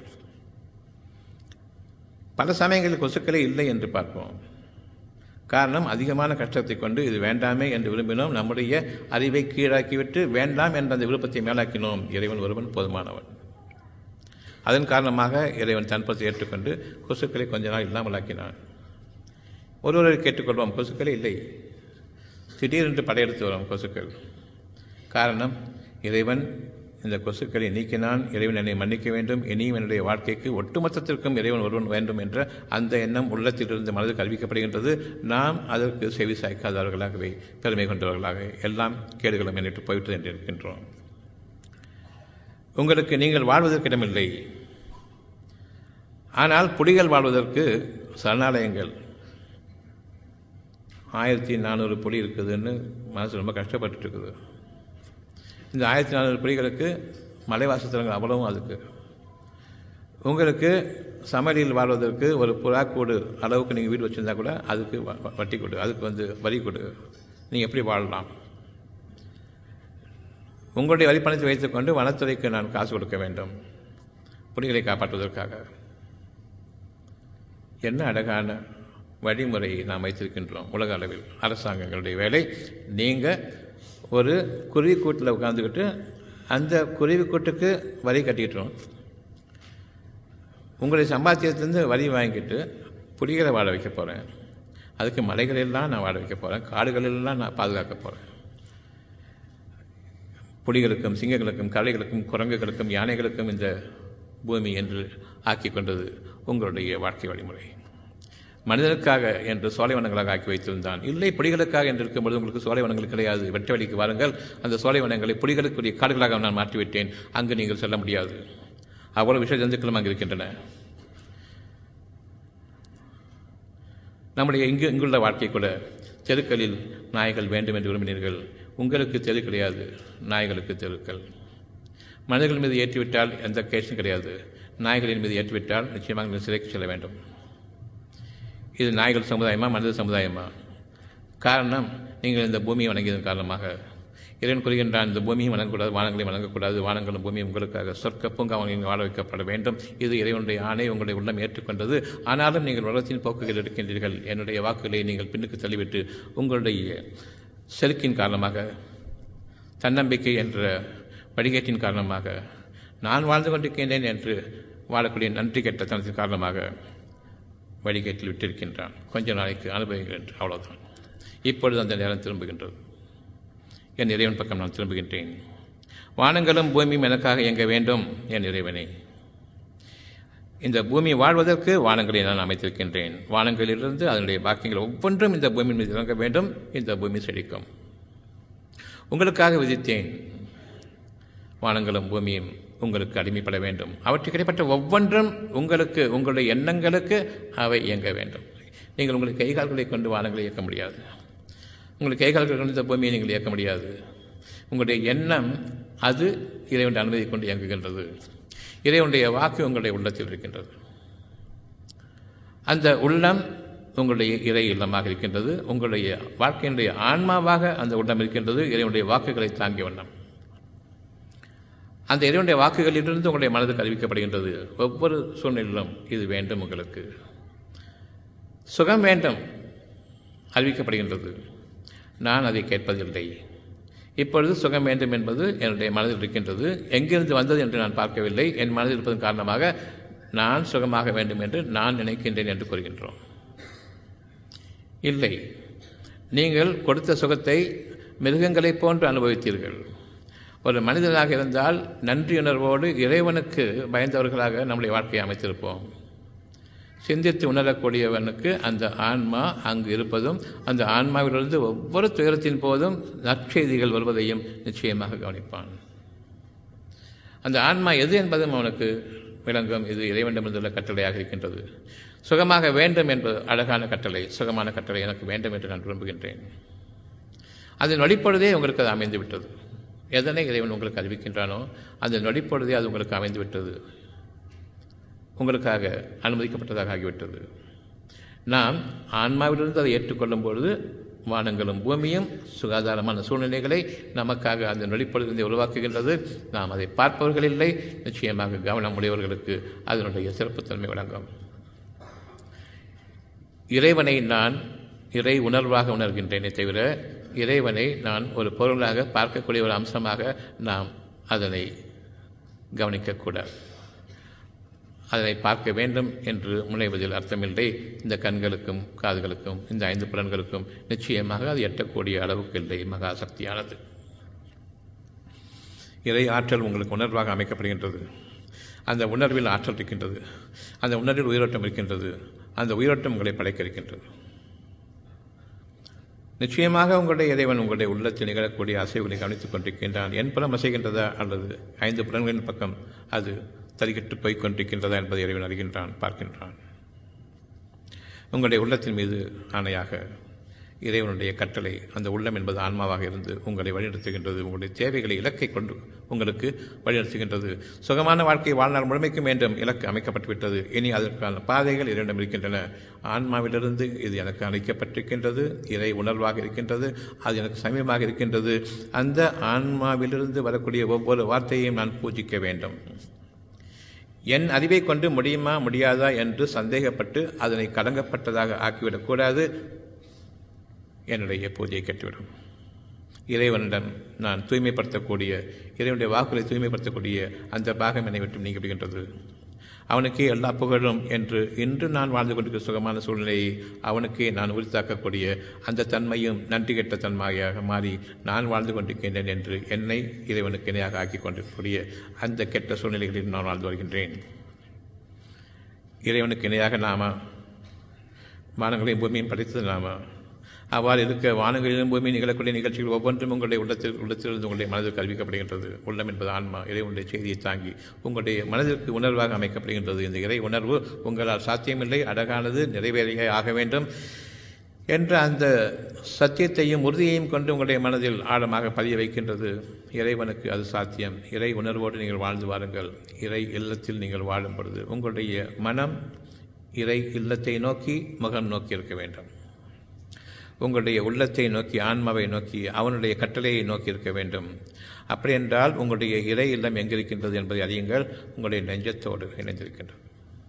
பல சமயங்களில் கொசுக்களே இல்லை என்று பார்ப்போம் காரணம் அதிகமான கஷ்டத்தை கொண்டு இது வேண்டாமே என்று விரும்பினோம் நம்முடைய அறிவை கீழாக்கிவிட்டு வேண்டாம் என்ற அந்த விருப்பத்தை மேலாக்கினோம் இறைவன் ஒருவன் போதுமானவன் அதன் காரணமாக இறைவன் தன்பத்தை ஏற்றுக்கொண்டு கொசுக்களை கொஞ்ச நாள் இல்லாமலாக்கினான் ஒருவரை கேட்டுக்கொள்வோம் கொசுக்களே இல்லை திடீரென்று படையெடுத்து வரும் கொசுக்கள் காரணம் இறைவன் இந்த கொசுக்களை நீக்கினான் இறைவன் என்னை மன்னிக்க வேண்டும் இனியும் என்னுடைய வாழ்க்கைக்கு ஒட்டுமொத்தத்திற்கும் இறைவன் ஒருவன் வேண்டும் என்ற அந்த எண்ணம் உள்ளத்திலிருந்து மனதுக்கு அறிவிக்கப்படுகின்றது நாம் அதற்கு செவி சாய்க்காதவர்களாகவே பெருமை கொண்டவர்களாக எல்லாம் கேடுகளும் என்னிட்டு போய்விட்டது என்று இருக்கின்றோம் உங்களுக்கு நீங்கள் வாழ்வதற்கு இடமில்லை ஆனால் புலிகள் வாழ்வதற்கு சரணாலயங்கள் ஆயிரத்தி நானூறு புலி இருக்குதுன்னு மனசு ரொம்ப கஷ்டப்பட்டு இருக்குது இந்த ஆயிரத்தி நானூறு புலிகளுக்கு மலைவாசத்தலங்கள் அவ்வளவும் அதுக்கு உங்களுக்கு சமரியில் வாழ்வதற்கு ஒரு புறாக்கூடு அளவுக்கு நீங்கள் வீடு வச்சுருந்தா கூட அதுக்கு வட்டி கொடு அதுக்கு வந்து வரி கொடு நீங்கள் எப்படி வாழலாம் உங்களுடைய வரி பணத்தை வைத்துக்கொண்டு வனத்துறைக்கு நான் காசு கொடுக்க வேண்டும் புலிகளை காப்பாற்றுவதற்காக என்ன அழகான வழிமுறையை நாம் வைத்திருக்கின்றோம் உலக அளவில் அரசாங்கங்களுடைய வேலை நீங்கள் ஒரு குருவி கூட்டில் உட்காந்துக்கிட்டு அந்த குருவி கூட்டுக்கு வரி கட்டிக்கிட்டோம் உங்களுடைய சம்பாத்தியத்திலேருந்து வரி வாங்கிட்டு புலிகளை வாழ வைக்க போகிறேன் அதுக்கு மலைகளெல்லாம் நான் வாழ வைக்க போகிறேன் காடுகளெல்லாம் நான் பாதுகாக்க போகிறேன் புலிகளுக்கும் சிங்கங்களுக்கும் கலைகளுக்கும் குரங்குகளுக்கும் யானைகளுக்கும் இந்த பூமி என்று ஆக்கி கொண்டது உங்களுடைய வாழ்க்கை வழிமுறை மனிதனுக்காக என்று சோலைவனங்களாக ஆக்கி வைத்திருந்தான் இல்லை புலிகளுக்காக என்று இருக்கும்போது உங்களுக்கு சோலைவனங்கள் கிடையாது வெட்ட வழிக்கு வாருங்கள் அந்த சோலைவனங்களை புலிகளுக்குரிய காடுகளாக நான் மாற்றிவிட்டேன் அங்கு நீங்கள் செல்ல முடியாது அவ்வளவு விஷய ஜந்துக்களும் அங்கு இருக்கின்றன நம்முடைய இங்கு இங்குள்ள வாழ்க்கை கூட தெருக்களில் நாய்கள் வேண்டும் என்று விரும்பினீர்கள் உங்களுக்கு தெரு கிடையாது நாய்களுக்கு தெருக்கள் மனிதர்கள் மீது ஏற்றிவிட்டால் எந்த கேஸும் கிடையாது நாய்களின் மீது ஏற்றிவிட்டால் நிச்சயமாக நீங்கள் சிறைக்கு செல்ல வேண்டும் இது நாய்கள் சமுதாயமா மனித சமுதாயமா காரணம் நீங்கள் இந்த பூமியை வணங்கியதன் காரணமாக இறைவன் கூறுகின்றான் இந்த பூமியும் வணங்கக்கூடாது வானங்களையும் வணங்கக்கூடாது வானங்களும் பூமியும் உங்களுக்காக சொர்க்க பூங்காவன் வாழ வைக்கப்பட வேண்டும் இது இறைவனுடைய ஆணை உங்களுடைய உள்ளம் ஏற்றுக்கொண்டது ஆனாலும் நீங்கள் வளர்ச்சியின் போக்குகள் இருக்கின்றீர்கள் என்னுடைய வாக்குகளை நீங்கள் பின்னுக்கு தள்ளிவிட்டு உங்களுடைய செருக்கின் காரணமாக தன்னம்பிக்கை என்ற வடிகேட்டின் காரணமாக நான் வாழ்ந்து கொண்டிருக்கின்றேன் என்று வாழக்கூடிய நன்றி கெட்ட தனத்தின் காரணமாக வழிகேட்டில் விட்டிருக்கின்றான் கொஞ்ச நாளைக்கு அனுபவிக்கிறேன் அவ்வளவுதான் இப்பொழுது அந்த நேரம் திரும்புகின்றது என் இறைவன் பக்கம் நான் திரும்புகின்றேன் வானங்களும் பூமியும் எனக்காக இயங்க வேண்டும் என் இறைவனே இந்த பூமி வாழ்வதற்கு வானங்களை நான் அமைத்திருக்கின்றேன் வானங்களிலிருந்து அதனுடைய பாக்கியங்கள் ஒவ்வொன்றும் இந்த பூமியின் மீது இறங்க வேண்டும் இந்த பூமி செழிக்கும் உங்களுக்காக விதித்தேன் வானங்களும் பூமியும் உங்களுக்கு அடிமைப்பட வேண்டும் அவற்றுக்கு இடைப்பட்ட ஒவ்வொன்றும் உங்களுக்கு உங்களுடைய எண்ணங்களுக்கு அவை இயங்க வேண்டும் நீங்கள் உங்களுடைய கைகால்களை கொண்டு வானங்களை இயக்க முடியாது உங்களுடைய கைகால்களை கொண்டு இந்த பூமியை நீங்கள் இயக்க முடியாது உங்களுடைய எண்ணம் அது இறைவனுடைய அனுமதி கொண்டு இயங்குகின்றது இறைவனுடைய வாக்கு உங்களுடைய உள்ளத்தில் இருக்கின்றது அந்த உள்ளம் உங்களுடைய இறை இல்லமாக இருக்கின்றது உங்களுடைய வாழ்க்கையினுடைய ஆன்மாவாக அந்த உள்ளம் இருக்கின்றது இறைவனுடைய வாக்குகளை தாங்கிய வண்ணம் அந்த இறைவனுடைய வாக்குகளிலிருந்து உங்களுடைய மனதுக்கு அறிவிக்கப்படுகின்றது ஒவ்வொரு சூழ்நிலையிலும் இது வேண்டும் உங்களுக்கு சுகம் வேண்டும் அறிவிக்கப்படுகின்றது நான் அதை கேட்பதில்லை இப்பொழுது சுகம் வேண்டும் என்பது என்னுடைய மனதில் இருக்கின்றது எங்கிருந்து வந்தது என்று நான் பார்க்கவில்லை என் மனதில் இருப்பதன் காரணமாக நான் சுகமாக வேண்டும் என்று நான் நினைக்கின்றேன் என்று கூறுகின்றோம் இல்லை நீங்கள் கொடுத்த சுகத்தை மிருகங்களைப் போன்று அனுபவித்தீர்கள் ஒரு மனிதனாக இருந்தால் நன்றியுணர்வோடு இறைவனுக்கு பயந்தவர்களாக நம்முடைய வாழ்க்கையை அமைத்திருப்போம் சிந்தித்து உணரக்கூடியவனுக்கு அந்த ஆன்மா அங்கு இருப்பதும் அந்த ஆன்மாவிலிருந்து ஒவ்வொரு துயரத்தின் போதும் நற்செய்திகள் வருவதையும் நிச்சயமாக கவனிப்பான் அந்த ஆன்மா எது என்பதும் அவனுக்கு விளங்கும் இது இறைவனிடமிருந்துள்ள கட்டளையாக இருக்கின்றது சுகமாக வேண்டும் என்பது அழகான கட்டளை சுகமான கட்டளை எனக்கு வேண்டும் என்று நான் விரும்புகின்றேன் அதன் நொடிப்பொழுதே உங்களுக்கு அது அமைந்து விட்டது எதனை இறைவன் உங்களுக்கு அறிவிக்கின்றானோ அந்த நொடிப்பொழுதே அது உங்களுக்கு அமைந்து விட்டது உங்களுக்காக அனுமதிக்கப்பட்டதாக ஆகிவிட்டது நாம் ஆன்மாவிலிருந்து அதை ஏற்றுக்கொள்ளும் பொழுது வானங்களும் பூமியும் சுகாதாரமான சூழ்நிலைகளை நமக்காக அந்த நொடிப்பொழுதிலிருந்து உருவாக்குகின்றது நாம் அதை பார்ப்பவர்கள் இல்லை நிச்சயமாக கவனம் உடையவர்களுக்கு அதனுடைய சிறப்புத்தன்மை வழங்கும் இறைவனை நான் இறை உணர்வாக உணர்கின்றேனே தவிர இறைவனை நான் ஒரு பொருளாக பார்க்கக்கூடிய ஒரு அம்சமாக நாம் அதனை கவனிக்கக்கூடாது அதனை பார்க்க வேண்டும் என்று முனைவதில் அர்த்தமில்லை இந்த கண்களுக்கும் காதுகளுக்கும் இந்த ஐந்து புலன்களுக்கும் நிச்சயமாக அது எட்டக்கூடிய அளவுக்கு இல்லை மகா சக்தியானது இறை ஆற்றல் உங்களுக்கு உணர்வாக அமைக்கப்படுகின்றது அந்த உணர்வில் ஆற்றல் இருக்கின்றது அந்த உணர்வில் உயிரோட்டம் இருக்கின்றது அந்த உயிரோட்டம் உங்களை படைக்க இருக்கின்றது நிச்சயமாக உங்களுடைய இறைவன் உங்களுடைய உள்ளத்தில் நிகழக்கூடிய அசைவுகளை கவனித்துக் கொண்டிருக்கின்றான் என் புலம் அசைகின்றதா அல்லது ஐந்து புலன்களின் பக்கம் அது தறிகிட்டு போய்க் கொண்டிருக்கின்றதா என்பதை இறைவன் அறிகின்றான் பார்க்கின்றான் உங்களுடைய உள்ளத்தின் மீது ஆணையாக இறைவனுடைய கட்டளை அந்த உள்ளம் என்பது ஆன்மாவாக இருந்து உங்களை வழிநடத்துகின்றது உங்களுடைய தேவைகளை இலக்கை கொண்டு உங்களுக்கு வழிநடத்துகின்றது சுகமான வாழ்க்கை வாழ்நாள் முழுமைக்கும் வேண்டும் இலக்கு அமைக்கப்பட்டுவிட்டது இனி அதற்கான பாதைகள் இரண்டும் இருக்கின்றன ஆன்மாவிலிருந்து இது எனக்கு அழைக்கப்பட்டிருக்கின்றது இறை உணர்வாக இருக்கின்றது அது எனக்கு சமயமாக இருக்கின்றது அந்த ஆன்மாவிலிருந்து வரக்கூடிய ஒவ்வொரு வார்த்தையையும் நான் பூஜிக்க வேண்டும் என் அறிவை கொண்டு முடியுமா முடியாதா என்று சந்தேகப்பட்டு அதனை கடங்கப்பட்டதாக ஆக்கிவிடக்கூடாது என்னுடைய பூஜையை கட்டிவிடும் இறைவனிடம் நான் தூய்மைப்படுத்தக்கூடிய இறைவனுடைய வாக்குகளை தூய்மைப்படுத்தக்கூடிய அந்த பாகம் என்னை விட்டு நீங்கிவிடுகின்றது அவனுக்கே எல்லா புகழும் என்று இன்று நான் வாழ்ந்து கொண்டிருக்கிற சுகமான சூழ்நிலையை அவனுக்கே நான் உரித்தாக்கக்கூடிய அந்த தன்மையும் நன்றி கெட்ட தன்மையாக மாறி நான் வாழ்ந்து கொண்டிருக்கின்றேன் என்று என்னை இறைவனுக்கு இணையாக ஆக்கி கொண்டிருக்கக்கூடிய அந்த கெட்ட சூழ்நிலைகளில் நான் வாழ்ந்து வருகின்றேன் இறைவனுக்கு இணையாக நாம வானங்களையும் பூமியும் படைத்தது நாம அவ்வாறு இருக்க வானங்களிலும் பூமி நிகழக்கூடிய நிகழ்ச்சிகள் ஒவ்வொன்றும் உங்களுடைய உள்ளத்தில் உள்ளத்திலிருந்து உங்களுடைய மனதிற்கு அறிவிக்கப்படுகின்றது உள்ளம் என்பது ஆன்மா இறைவனுடைய செய்தியை தாங்கி உங்களுடைய மனதிற்கு உணர்வாக அமைக்கப்படுகின்றது இந்த இறை உணர்வு உங்களால் சாத்தியமில்லை அழகானது நிறைவேறிய ஆக வேண்டும் என்ற அந்த சத்தியத்தையும் உறுதியையும் கொண்டு உங்களுடைய மனதில் ஆழமாக பதிய வைக்கின்றது இறைவனுக்கு அது சாத்தியம் இறை உணர்வோடு நீங்கள் வாழ்ந்து வாருங்கள் இறை இல்லத்தில் நீங்கள் வாழும் பொழுது உங்களுடைய மனம் இறை இல்லத்தை நோக்கி முகம் நோக்கி இருக்க வேண்டும் உங்களுடைய உள்ளத்தை நோக்கி ஆன்மாவை நோக்கி அவனுடைய கட்டளையை நோக்கி இருக்க வேண்டும் அப்படி என்றால் உங்களுடைய இறை இல்லம் எங்கிருக்கின்றது என்பதை அறியுங்கள் உங்களுடைய நெஞ்சத்தோடு இணைந்திருக்கின்றது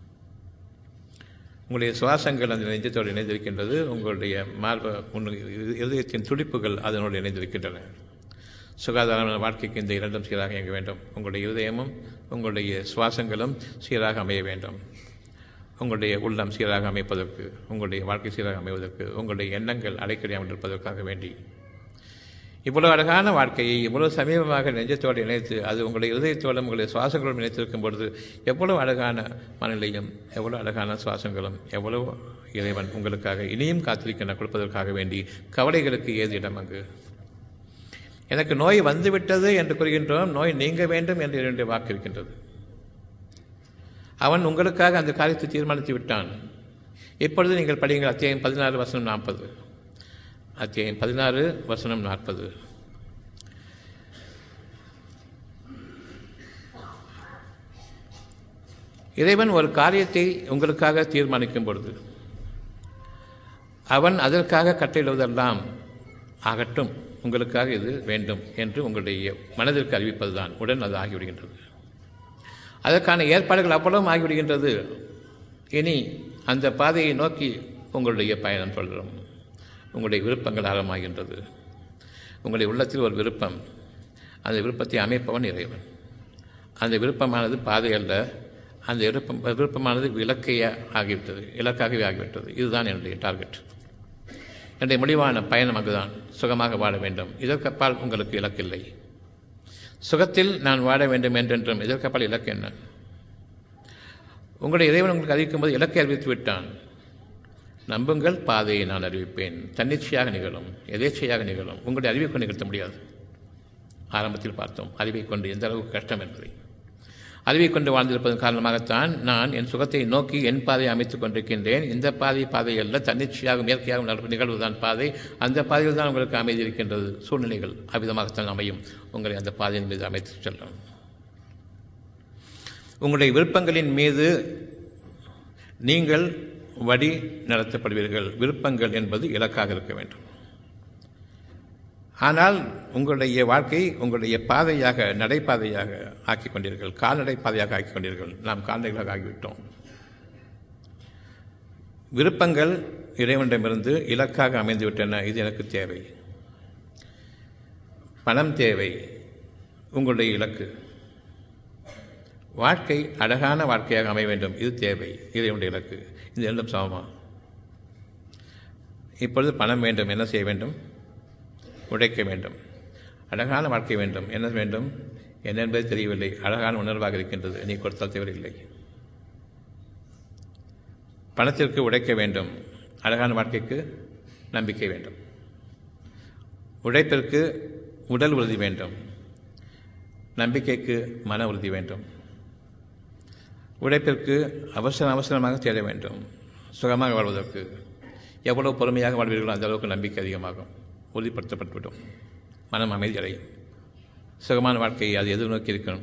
உங்களுடைய சுவாசங்கள் அந்த நெஞ்சத்தோடு இணைந்திருக்கின்றது உங்களுடைய மார்ப இருதயத்தின் துடிப்புகள் அதனோடு இணைந்திருக்கின்றன சுகாதாரமான வாழ்க்கைக்கு இந்த இரண்டும் சீராக இயங்க வேண்டும் உங்களுடைய இருதயமும் உங்களுடைய சுவாசங்களும் சீராக அமைய வேண்டும் உங்களுடைய உள்ளம் சீராக அமைப்பதற்கு உங்களுடைய வாழ்க்கை சீராக அமைவதற்கு உங்களுடைய எண்ணங்கள் அடைக்கடியாமல் இருப்பதற்காக வேண்டி இவ்வளவு அழகான வாழ்க்கையை இவ்வளவு சமீபமாக நெஞ்சத்தோடு இணைத்து அது உங்களுடைய இதயத்தோடும் உங்களுடைய சுவாசங்களோடும் இணைத்திருக்கும் பொழுது எவ்வளவு அழகான மனநிலையும் எவ்வளவு அழகான சுவாசங்களும் எவ்வளவு இறைவன் உங்களுக்காக இனியும் காத்திருக்கின்ற கொடுப்பதற்காக வேண்டி கவலைகளுக்கு ஏது இடம் அங்கு எனக்கு நோய் வந்துவிட்டது என்று கூறுகின்றோம் நோய் நீங்க வேண்டும் என்று என்னுடைய வாக்கு இருக்கின்றது அவன் உங்களுக்காக அந்த காரியத்தை தீர்மானித்து விட்டான் இப்பொழுது நீங்கள் படியுங்கள் அத்தியாயம் பதினாறு வசனம் நாற்பது அத்தியாயம் பதினாறு வசனம் நாற்பது இறைவன் ஒரு காரியத்தை உங்களுக்காக தீர்மானிக்கும் பொழுது அவன் அதற்காக கட்டளையிடுவதெல்லாம் ஆகட்டும் உங்களுக்காக இது வேண்டும் என்று உங்களுடைய மனதிற்கு அறிவிப்பதுதான் உடன் அது ஆகிவிடுகின்றது அதற்கான ஏற்பாடுகள் அவ்வளவும் ஆகிவிடுகின்றது இனி அந்த பாதையை நோக்கி உங்களுடைய பயணம் தொடரும் உங்களுடைய விருப்பங்கள் ஆரம்பமாகின்றது உங்களுடைய உள்ளத்தில் ஒரு விருப்பம் அந்த விருப்பத்தை அமைப்பவன் இறைவன் அந்த விருப்பமானது பாதை அல்ல அந்த விருப்பம் விருப்பமானது இலக்கைய ஆகிவிட்டது இலக்காகவே ஆகிவிட்டது இதுதான் என்னுடைய டார்கெட் என்னுடைய முடிவான பயணம் அங்குதான் சுகமாக வாழ வேண்டும் இதற்கப்பால் உங்களுக்கு இலக்கில்லை சுகத்தில் நான் வாழ வேண்டும் என்றென்றும் இதற்கப்பால் இலக்கு என்ன உங்களுடைய இறைவன் உங்களுக்கு அறிவிக்கும் போது இலக்கை அறிவித்து விட்டான் நம்புங்கள் பாதையை நான் அறிவிப்பேன் தன்னிச்சையாக நிகழும் எதேச்சையாக நிகழும் உங்களுடைய அறிவை கொண்டு நிகழ்த்த முடியாது ஆரம்பத்தில் பார்த்தோம் அறிவை கொண்டு எந்த அளவுக்கு கஷ்டம் என்பதை அறிவை கொண்டு வாழ்ந்திருப்பதன் காரணமாகத்தான் நான் என் சுகத்தை நோக்கி என் பாதையை அமைத்துக் கொண்டிருக்கின்றேன் இந்த பாதை பாதை அல்ல தன்னிச்சையாக இயற்கையாக நடக்கும் நிகழ்வுதான் பாதை அந்த பாதையில் தான் உங்களுக்கு அமைதி இருக்கின்றது சூழ்நிலைகள் அவ்விதமாகத்தான் அமையும் உங்களை அந்த பாதையின் மீது அமைத்து செல்லும் உங்களுடைய விருப்பங்களின் மீது நீங்கள் வழி நடத்தப்படுவீர்கள் விருப்பங்கள் என்பது இலக்காக இருக்க வேண்டும் ஆனால் உங்களுடைய வாழ்க்கை உங்களுடைய பாதையாக நடைபாதையாக ஆக்கிக் கொண்டீர்கள் கால்நடை பாதையாக ஆக்கிக் கொண்டீர்கள் நாம் கால்நடைகளாக ஆகிவிட்டோம் விருப்பங்கள் இறைவனிடமிருந்து இலக்காக அமைந்துவிட்டன இது எனக்கு தேவை பணம் தேவை உங்களுடைய இலக்கு வாழ்க்கை அழகான வாழ்க்கையாக அமைய வேண்டும் இது தேவை இறைவனுடைய இலக்கு இது இரண்டும் சமமா இப்பொழுது பணம் வேண்டும் என்ன செய்ய வேண்டும் உழைக்க வேண்டும் அழகான வாழ்க்கை வேண்டும் என்ன வேண்டும் என்ன என்பது தெரியவில்லை அழகான உணர்வாக இருக்கின்றது நீ கொடுத்தால் தேவையில்லை பணத்திற்கு உழைக்க வேண்டும் அழகான வாழ்க்கைக்கு நம்பிக்கை வேண்டும் உழைப்பிற்கு உடல் உறுதி வேண்டும் நம்பிக்கைக்கு மன உறுதி வேண்டும் உழைப்பிற்கு அவசர அவசரமாக தேட வேண்டும் சுகமாக வாழ்வதற்கு எவ்வளவு பொறுமையாக வாழ்வீர்களோ அந்த அளவுக்கு நம்பிக்கை அதிகமாகும் உறுதிப்படுத்தப்பட்டுவிடும் மனம் அமைதி அடையும் சுகமான வாழ்க்கையை அது எதிர்நோக்கி இருக்கணும்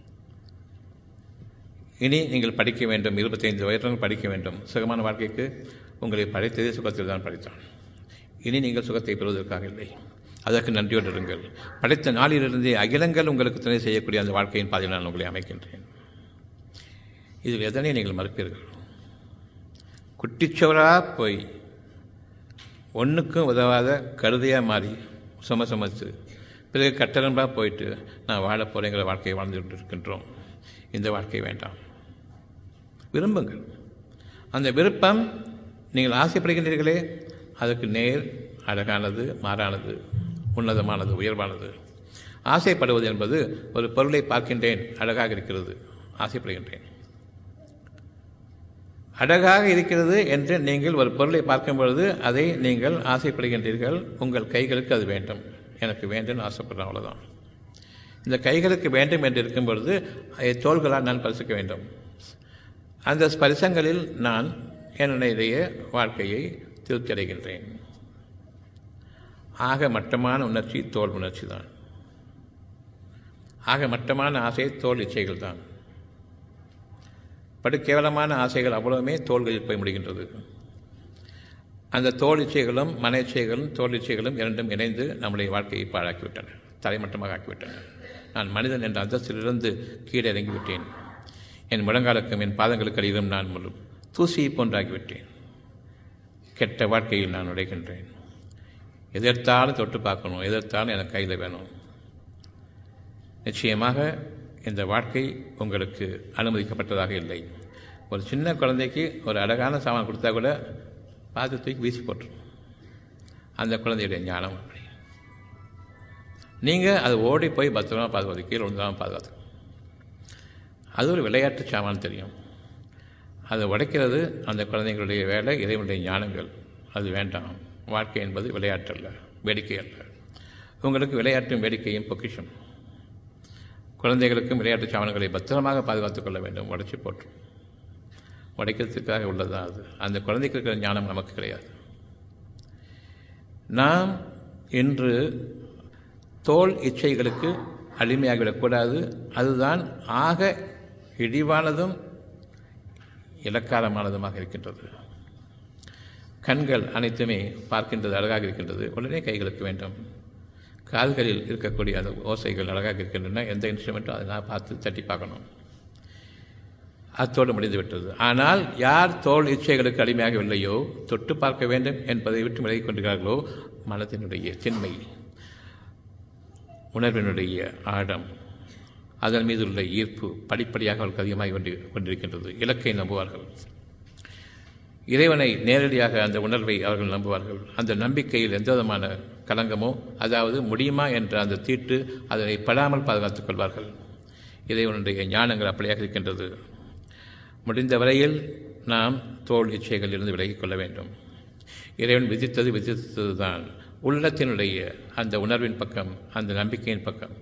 இனி நீங்கள் படிக்க வேண்டும் இருபத்தைந்து வயதில் படிக்க வேண்டும் சுகமான வாழ்க்கைக்கு உங்களை படைத்ததே சுகத்தில் தான் படைத்தான் இனி நீங்கள் சுகத்தை பெறுவதற்காக இல்லை அதற்கு நன்றியோடு இருங்கள் படைத்த நாளிலிருந்தே அகிலங்கள் உங்களுக்கு துணை செய்யக்கூடிய அந்த வாழ்க்கையின் பாதையில் நான் உங்களை அமைக்கின்றேன் இதில் எதனை நீங்கள் மறுப்பீர்கள் குட்டிச்சோராக போய் ஒன்றுக்கும் உதவாத கருதையாக மாறி சும சுமத்து பிறகு கட்டணம்பாக போயிட்டு நான் வாழ போகிறேங்கிற வாழ்க்கையை வாழ்ந்து கொண்டு இருக்கின்றோம் இந்த வாழ்க்கை வேண்டாம் விரும்புங்கள் அந்த விருப்பம் நீங்கள் ஆசைப்படுகின்றீர்களே அதற்கு நேர் அழகானது மாறானது உன்னதமானது உயர்வானது ஆசைப்படுவது என்பது ஒரு பொருளை பார்க்கின்றேன் அழகாக இருக்கிறது ஆசைப்படுகின்றேன் அழகாக இருக்கிறது என்று நீங்கள் ஒரு பொருளை பார்க்கும் பொழுது அதை நீங்கள் ஆசைப்படுகின்றீர்கள் உங்கள் கைகளுக்கு அது வேண்டும் எனக்கு வேண்டும் ஆசைப்படுறேன் அவ்வளோதான் இந்த கைகளுக்கு வேண்டும் என்று இருக்கும் பொழுது அதை தோள்களால் நான் பரிசிக்க வேண்டும் அந்த ஸ்பரிசங்களில் நான் என்னுடைய வாழ்க்கையை திருப்தி அடைகின்றேன் ஆக மட்டமான உணர்ச்சி தோல் உணர்ச்சி தான் ஆக மட்டமான ஆசை தோல் இச்சைகள் தான் படு கேவலமான ஆசைகள் அவ்வளவுமே தோள்களில் போய் முடிகின்றது அந்த தோல் இச்சைகளும் மன இச்சைகளும் தோல் இச்சைகளும் இரண்டும் இணைந்து நம்முடைய வாழ்க்கையை பாழாக்கிவிட்டன தலைமட்டமாக ஆக்கிவிட்டன நான் மனிதன் என்ற அந்தஸ்திலிருந்து கீழே இறங்கிவிட்டேன் என் முழங்காலுக்கும் என் பாதங்களுக்கு அடியிலும் நான் முழு தூசியை போன்றாகிவிட்டேன் கெட்ட வாழ்க்கையில் நான் உடைகின்றேன் எதிர்த்தாலும் தொட்டு பார்க்கணும் எதிர்த்தாலும் எனக்கு கையில் வேணும் நிச்சயமாக இந்த வாழ்க்கை உங்களுக்கு அனுமதிக்கப்பட்டதாக இல்லை ஒரு சின்ன குழந்தைக்கு ஒரு அழகான சாமான் கொடுத்தா கூட பார்த்து தூக்கி வீசி போட்டுரும் அந்த குழந்தையுடைய ஞானம் அப்படி நீங்கள் அதை ஓடி போய் பத்திரமா பாதுகாத்து கீழே விழுந்தாமல் பாதுகாத்து அது ஒரு விளையாட்டு சாமான் தெரியும் அதை உடைக்கிறது அந்த குழந்தைங்களுடைய வேலை இறைவனுடைய ஞானங்கள் அது வேண்டாம் வாழ்க்கை என்பது விளையாட்டு அல்ல வேடிக்கை அல்ல உங்களுக்கு விளையாட்டும் வேடிக்கையும் பொக்கிஷம் குழந்தைகளுக்கும் விளையாட்டு சாமான்களை பத்திரமாக பாதுகாத்துக் கொள்ள வேண்டும் உடைச்சி போட்டு உடைக்கிறதுக்காக உள்ளதான் அது அந்த குழந்தைக்கு இருக்கிற ஞானம் நமக்கு கிடையாது நாம் இன்று தோல் இச்சைகளுக்கு அடிமையாகிவிடக்கூடாது அதுதான் ஆக இழிவானதும் இலக்காரமானதுமாக இருக்கின்றது கண்கள் அனைத்துமே பார்க்கின்றது அழகாக இருக்கின்றது உடனே கைகளுக்கு வேண்டும் காதுகளில் இருக்கக்கூடிய அந்த ஓசைகள் அழகாக இருக்கின்றன எந்த இன்ஸ்ட்ருமெண்ட்டும் அதை நான் பார்த்து தட்டி பார்க்கணும் அத்தோடு முடிந்துவிட்டது ஆனால் யார் தோல் இச்சைகளுக்கு அடிமையாகவில்லையோ தொட்டு பார்க்க வேண்டும் என்பதை விட்டு விலகிக் கொண்டிருக்கிறார்களோ மனத்தினுடைய திண்மை உணர்வினுடைய ஆழம் அதன் மீது உள்ள ஈர்ப்பு படிப்படியாக அவர்களுக்கு அதிகமாகி கொண்டு கொண்டிருக்கின்றது இலக்கை நம்புவார்கள் இறைவனை நேரடியாக அந்த உணர்வை அவர்கள் நம்புவார்கள் அந்த நம்பிக்கையில் எந்த விதமான கலங்கமோ அதாவது முடியுமா என்ற அந்த தீட்டு அதனை படாமல் பாதுகாத்துக் கொள்வார்கள் இறைவனுடைய ஞானங்கள் அப்படியாக இருக்கின்றது முடிந்த வரையில் நாம் தோல் இச்சைகளில் இருந்து விலகிக் கொள்ள வேண்டும் இறைவன் விதித்தது விதித்தது தான் உள்ளத்தினுடைய அந்த உணர்வின் பக்கம் அந்த நம்பிக்கையின் பக்கம்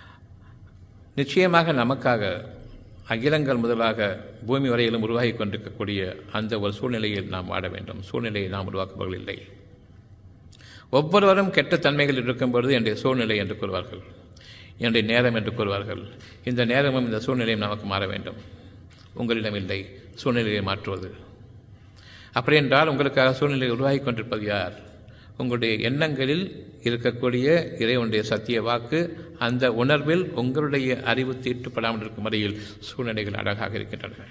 நிச்சயமாக நமக்காக அகிலங்கள் முதலாக பூமி வரையிலும் உருவாகி கொண்டிருக்கக்கூடிய அந்த ஒரு சூழ்நிலையில் நாம் வாட வேண்டும் சூழ்நிலையை நாம் உருவாக்குபவர்கள் இல்லை ஒவ்வொருவரும் கெட்ட தன்மைகள் இருக்கும் பொழுது என்னுடைய சூழ்நிலை என்று கூறுவார்கள் என்னுடைய நேரம் என்று கூறுவார்கள் இந்த நேரமும் இந்த சூழ்நிலையும் நமக்கு மாற வேண்டும் உங்களிடம் இல்லை சூழ்நிலையை மாற்றுவது அப்படி என்றால் உங்களுக்காக சூழ்நிலை உருவாகி கொண்டிருப்பது யார் உங்களுடைய எண்ணங்களில் இருக்கக்கூடிய இறைவனுடைய சத்திய வாக்கு அந்த உணர்வில் உங்களுடைய அறிவு தீட்டுப்படாமல் இருக்கும் வரையில் சூழ்நிலைகள் அழகாக இருக்கின்றன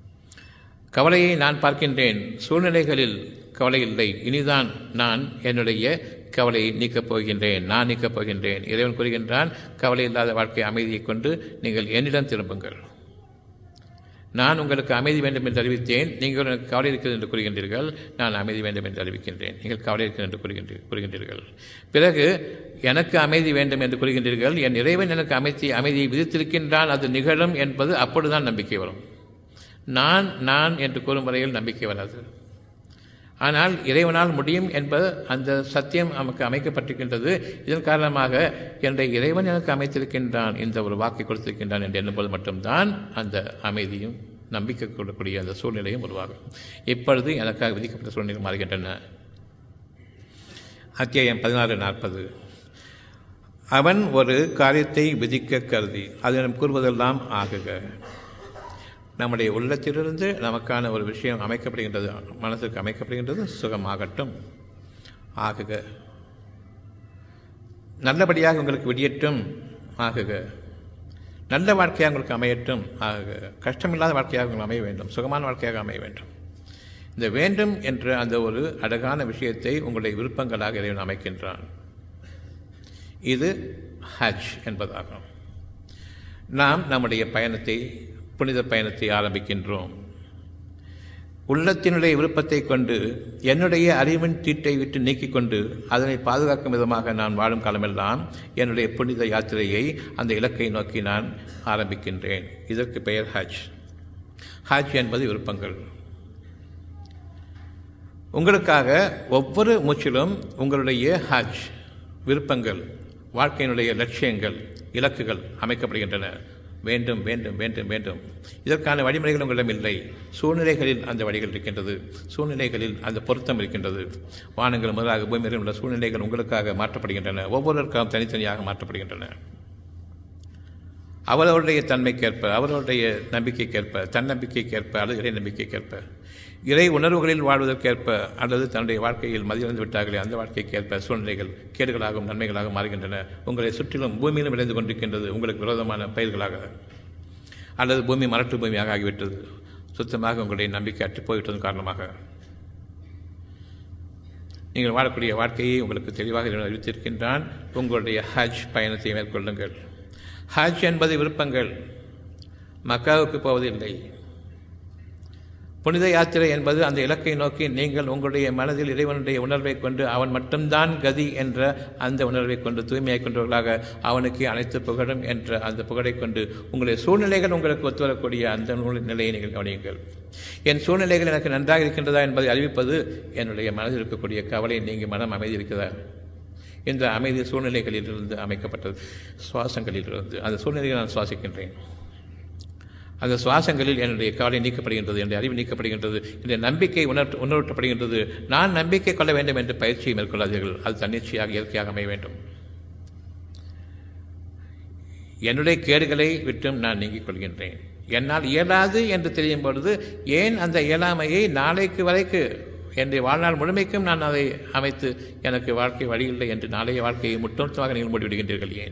கவலையை நான் பார்க்கின்றேன் சூழ்நிலைகளில் கவலை இல்லை இனிதான் நான் என்னுடைய கவலையை நீக்கப் போகின்றேன் நான் நீக்கப் போகின்றேன் இறைவன் கூறுகின்றான் கவலை இல்லாத வாழ்க்கை அமைதியை கொண்டு நீங்கள் என்னிடம் திரும்புங்கள் நான் உங்களுக்கு அமைதி வேண்டும் என்று அறிவித்தேன் நீங்கள் எனக்கு கவலை இருக்கிறது என்று கூறுகின்றீர்கள் நான் அமைதி வேண்டும் என்று அறிவிக்கின்றேன் நீங்கள் கவலை இருக்கிறது என்று கூறுகின்ற கூறுகின்றீர்கள் பிறகு எனக்கு அமைதி வேண்டும் என்று கூறுகின்றீர்கள் என் இறைவன் எனக்கு அமைதி அமைதியை விதித்திருக்கின்றான் அது நிகழும் என்பது அப்பொழுதுதான் நம்பிக்கை வரும் நான் நான் என்று கூறும் வரையில் நம்பிக்கை வராது ஆனால் இறைவனால் முடியும் என்பது அந்த சத்தியம் நமக்கு அமைக்கப்பட்டிருக்கின்றது இதன் காரணமாக என்னுடைய இறைவன் எனக்கு அமைத்திருக்கின்றான் இந்த ஒரு வாக்கை கொடுத்திருக்கின்றான் என்று எண்ணும்போது மட்டும்தான் அந்த அமைதியும் நம்பிக்கை கொள்ளக்கூடிய அந்த சூழ்நிலையும் உருவாகும் இப்பொழுது எனக்காக விதிக்கப்பட்ட சூழ்நிலை மாறுகின்றன அத்தியாயம் பதினாறு நாற்பது அவன் ஒரு காரியத்தை விதிக்க கருதி அதனிடம் கூறுவதெல்லாம் ஆகுக நம்முடைய உள்ளத்திலிருந்து நமக்கான ஒரு விஷயம் அமைக்கப்படுகின்றது மனசுக்கு அமைக்கப்படுகின்றது சுகமாகட்டும் ஆகுக நல்லபடியாக உங்களுக்கு விடியட்டும் ஆகுக நல்ல வாழ்க்கையாக உங்களுக்கு அமையட்டும் ஆகுக கஷ்டமில்லாத வாழ்க்கையாக உங்களுக்கு அமைய வேண்டும் சுகமான வாழ்க்கையாக அமைய வேண்டும் இந்த வேண்டும் என்ற அந்த ஒரு அழகான விஷயத்தை உங்களுடைய விருப்பங்களாக இறைவன் அமைக்கின்றான் இது ஹஜ் என்பதாகும் நாம் நம்முடைய பயணத்தை புனித பயணத்தை ஆரம்பிக்கின்றோம் உள்ளத்தினுடைய விருப்பத்தை கொண்டு என்னுடைய அறிவின் தீட்டை விட்டு நீக்கிக் கொண்டு அதனை பாதுகாக்கும் விதமாக நான் வாழும் காலமெல்லாம் என்னுடைய புனித யாத்திரையை அந்த இலக்கை நோக்கி நான் ஆரம்பிக்கின்றேன் இதற்கு பெயர் ஹஜ் ஹஜ் என்பது விருப்பங்கள் உங்களுக்காக ஒவ்வொரு மூச்சிலும் உங்களுடைய ஹஜ் விருப்பங்கள் வாழ்க்கையினுடைய லட்சியங்கள் இலக்குகள் அமைக்கப்படுகின்றன வேண்டும் வேண்டும் வேண்டும் வேண்டும் இதற்கான வழிமுறைகள் உங்களிடம் இல்லை சூழ்நிலைகளில் அந்த வழிகள் இருக்கின்றது சூழ்நிலைகளில் அந்த பொருத்தம் இருக்கின்றது வானங்கள் முதலாக பூமியில் உள்ள சூழ்நிலைகள் உங்களுக்காக மாற்றப்படுகின்றன ஒவ்வொருவருக்காகவும் தனித்தனியாக மாற்றப்படுகின்றன அவரவருடைய தன்மைக்கேற்ப அவரவருடைய நம்பிக்கைக்கேற்ப தன்னம்பிக்கைக்கேற்ப அல்லது இறை நம்பிக்கைக்கேற்ப இறை உணர்வுகளில் வாழ்வதற்கேற்ப அல்லது தன்னுடைய வாழ்க்கையில் மதியிழந்து விட்டார்களே அந்த வாழ்க்கைக்கேற்ப சூழ்நிலைகள் கேடுகளாகவும் நன்மைகளாக மாறுகின்றன உங்களை சுற்றிலும் பூமியிலும் விளைந்து கொண்டிருக்கின்றது உங்களுக்கு விரோதமான பயிர்களாக அல்லது பூமி மரட்டு பூமியாக ஆகிவிட்டது சுத்தமாக உங்களுடைய நம்பிக்கை அற்று போய்விட்டதன் காரணமாக நீங்கள் வாழக்கூடிய வாழ்க்கையை உங்களுக்கு தெளிவாக அறிவித்திருக்கின்றான் உங்களுடைய ஹஜ் பயணத்தை மேற்கொள்ளுங்கள் ஹஜ் என்பது விருப்பங்கள் மக்காவுக்கு போவதில்லை புனித யாத்திரை என்பது அந்த இலக்கை நோக்கி நீங்கள் உங்களுடைய மனதில் இறைவனுடைய உணர்வை கொண்டு அவன் மட்டும்தான் கதி என்ற அந்த உணர்வை கொண்டு தூய்மையை கொண்டவர்களாக அவனுக்கு அனைத்து புகழும் என்ற அந்த புகழை கொண்டு உங்களுடைய சூழ்நிலைகள் உங்களுக்கு ஒத்துவரக்கூடிய அந்த நூல் நிலையை நீங்கள் கவனியுங்கள் என் சூழ்நிலைகள் எனக்கு நன்றாக இருக்கின்றதா என்பதை அறிவிப்பது என்னுடைய மனதில் இருக்கக்கூடிய கவலை நீங்கி மனம் அமைதி இருக்கிறதா இந்த அமைதி சூழ்நிலைகளிலிருந்து அமைக்கப்பட்டது சுவாசங்களிலிருந்து அந்த சூழ்நிலையை நான் சுவாசிக்கின்றேன் அந்த சுவாசங்களில் என்னுடைய கவலை நீக்கப்படுகின்றது என்னுடைய அறிவு நீக்கப்படுகின்றது என்னுடைய நம்பிக்கை உணர் உணர்வூட்டப்படுகின்றது நான் நம்பிக்கை கொள்ள வேண்டும் என்று பயிற்சியை மேற்கொள்ளாதீர்கள் அது தன்னிச்சையாக இயற்கையாக அமைய வேண்டும் என்னுடைய கேடுகளை விட்டும் நான் நீங்கிக் கொள்கின்றேன் என்னால் இயலாது என்று தெரியும் பொழுது ஏன் அந்த இயலாமையை நாளைக்கு வரைக்கு என்னுடைய வாழ்நாள் முழுமைக்கும் நான் அதை அமைத்து எனக்கு வாழ்க்கை வழியில்லை என்று நாளைய வாழ்க்கையை முட்டோட்டமாக நீங்கள் முடிவிடுகின்றீர்கள் ஏன்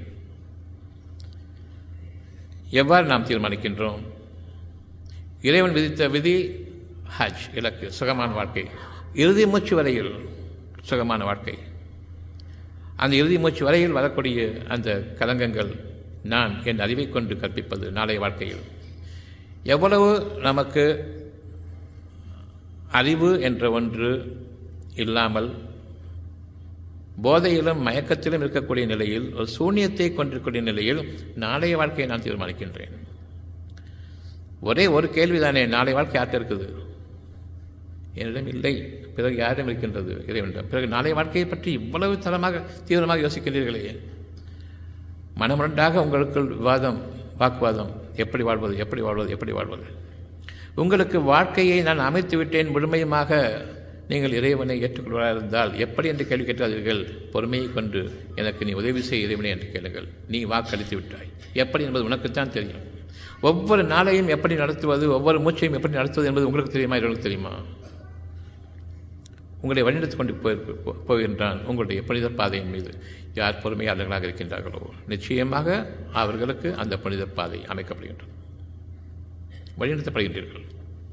எவ்வாறு நாம் தீர்மானிக்கின்றோம் இறைவன் விதித்த விதி ஹஜ் இலக்கு சுகமான வாழ்க்கை இறுதி மூச்சு வரையில் சுகமான வாழ்க்கை அந்த இறுதி மூச்சு வரையில் வரக்கூடிய அந்த கலங்கங்கள் நான் என் அறிவை கொண்டு கற்பிப்பது நாளைய வாழ்க்கையில் எவ்வளவு நமக்கு அறிவு என்ற ஒன்று இல்லாமல் போதையிலும் மயக்கத்திலும் இருக்கக்கூடிய நிலையில் ஒரு சூன்யத்தை கொண்டிருக்கூடிய நிலையில் நாளைய வாழ்க்கையை நான் தீர்மானிக்கின்றேன் ஒரே ஒரு கேள்விதானே நாளை வாழ்க்கை யார்கிட்ட இருக்குது என்னிடம் இல்லை பிறகு யாரிடம் இருக்கின்றது இறைவனிடம் பிறகு நாளைய வாழ்க்கையை பற்றி இவ்வளவு தரமாக தீவிரமாக யோசிக்கின்றீர்களே மனமுரண்டாக உங்களுக்குள் விவாதம் வாக்குவாதம் எப்படி வாழ்வது எப்படி வாழ்வது எப்படி வாழ்வது உங்களுக்கு வாழ்க்கையை நான் அமைத்து விட்டேன் முழுமையுமாக நீங்கள் இறைவனை ஏற்றுக்கொள்வதாக இருந்தால் எப்படி என்று கேள்வி கேட்டாதீர்கள் பொறுமையை கொண்டு எனக்கு நீ உதவி செய்ய இறைவனை என்று கேளுங்கள் நீ வாக்களித்து விட்டாய் எப்படி என்பது உனக்குத்தான் தெரியும் ஒவ்வொரு நாளையும் எப்படி நடத்துவது ஒவ்வொரு மூச்சையும் எப்படி நடத்துவது என்பது உங்களுக்கு தெரியுமா இவர்களுக்கு தெரியுமா உங்களை வழிநடத்தி கொண்டு போய் போகின்றான் உங்களுடைய புனித பாதையின் மீது யார் பொறுமையாளர்களாக இருக்கின்றார்களோ நிச்சயமாக அவர்களுக்கு அந்த புனித பாதை அமைக்கப்படுகின்றது வழிநடத்தப்படுகின்றீர்கள்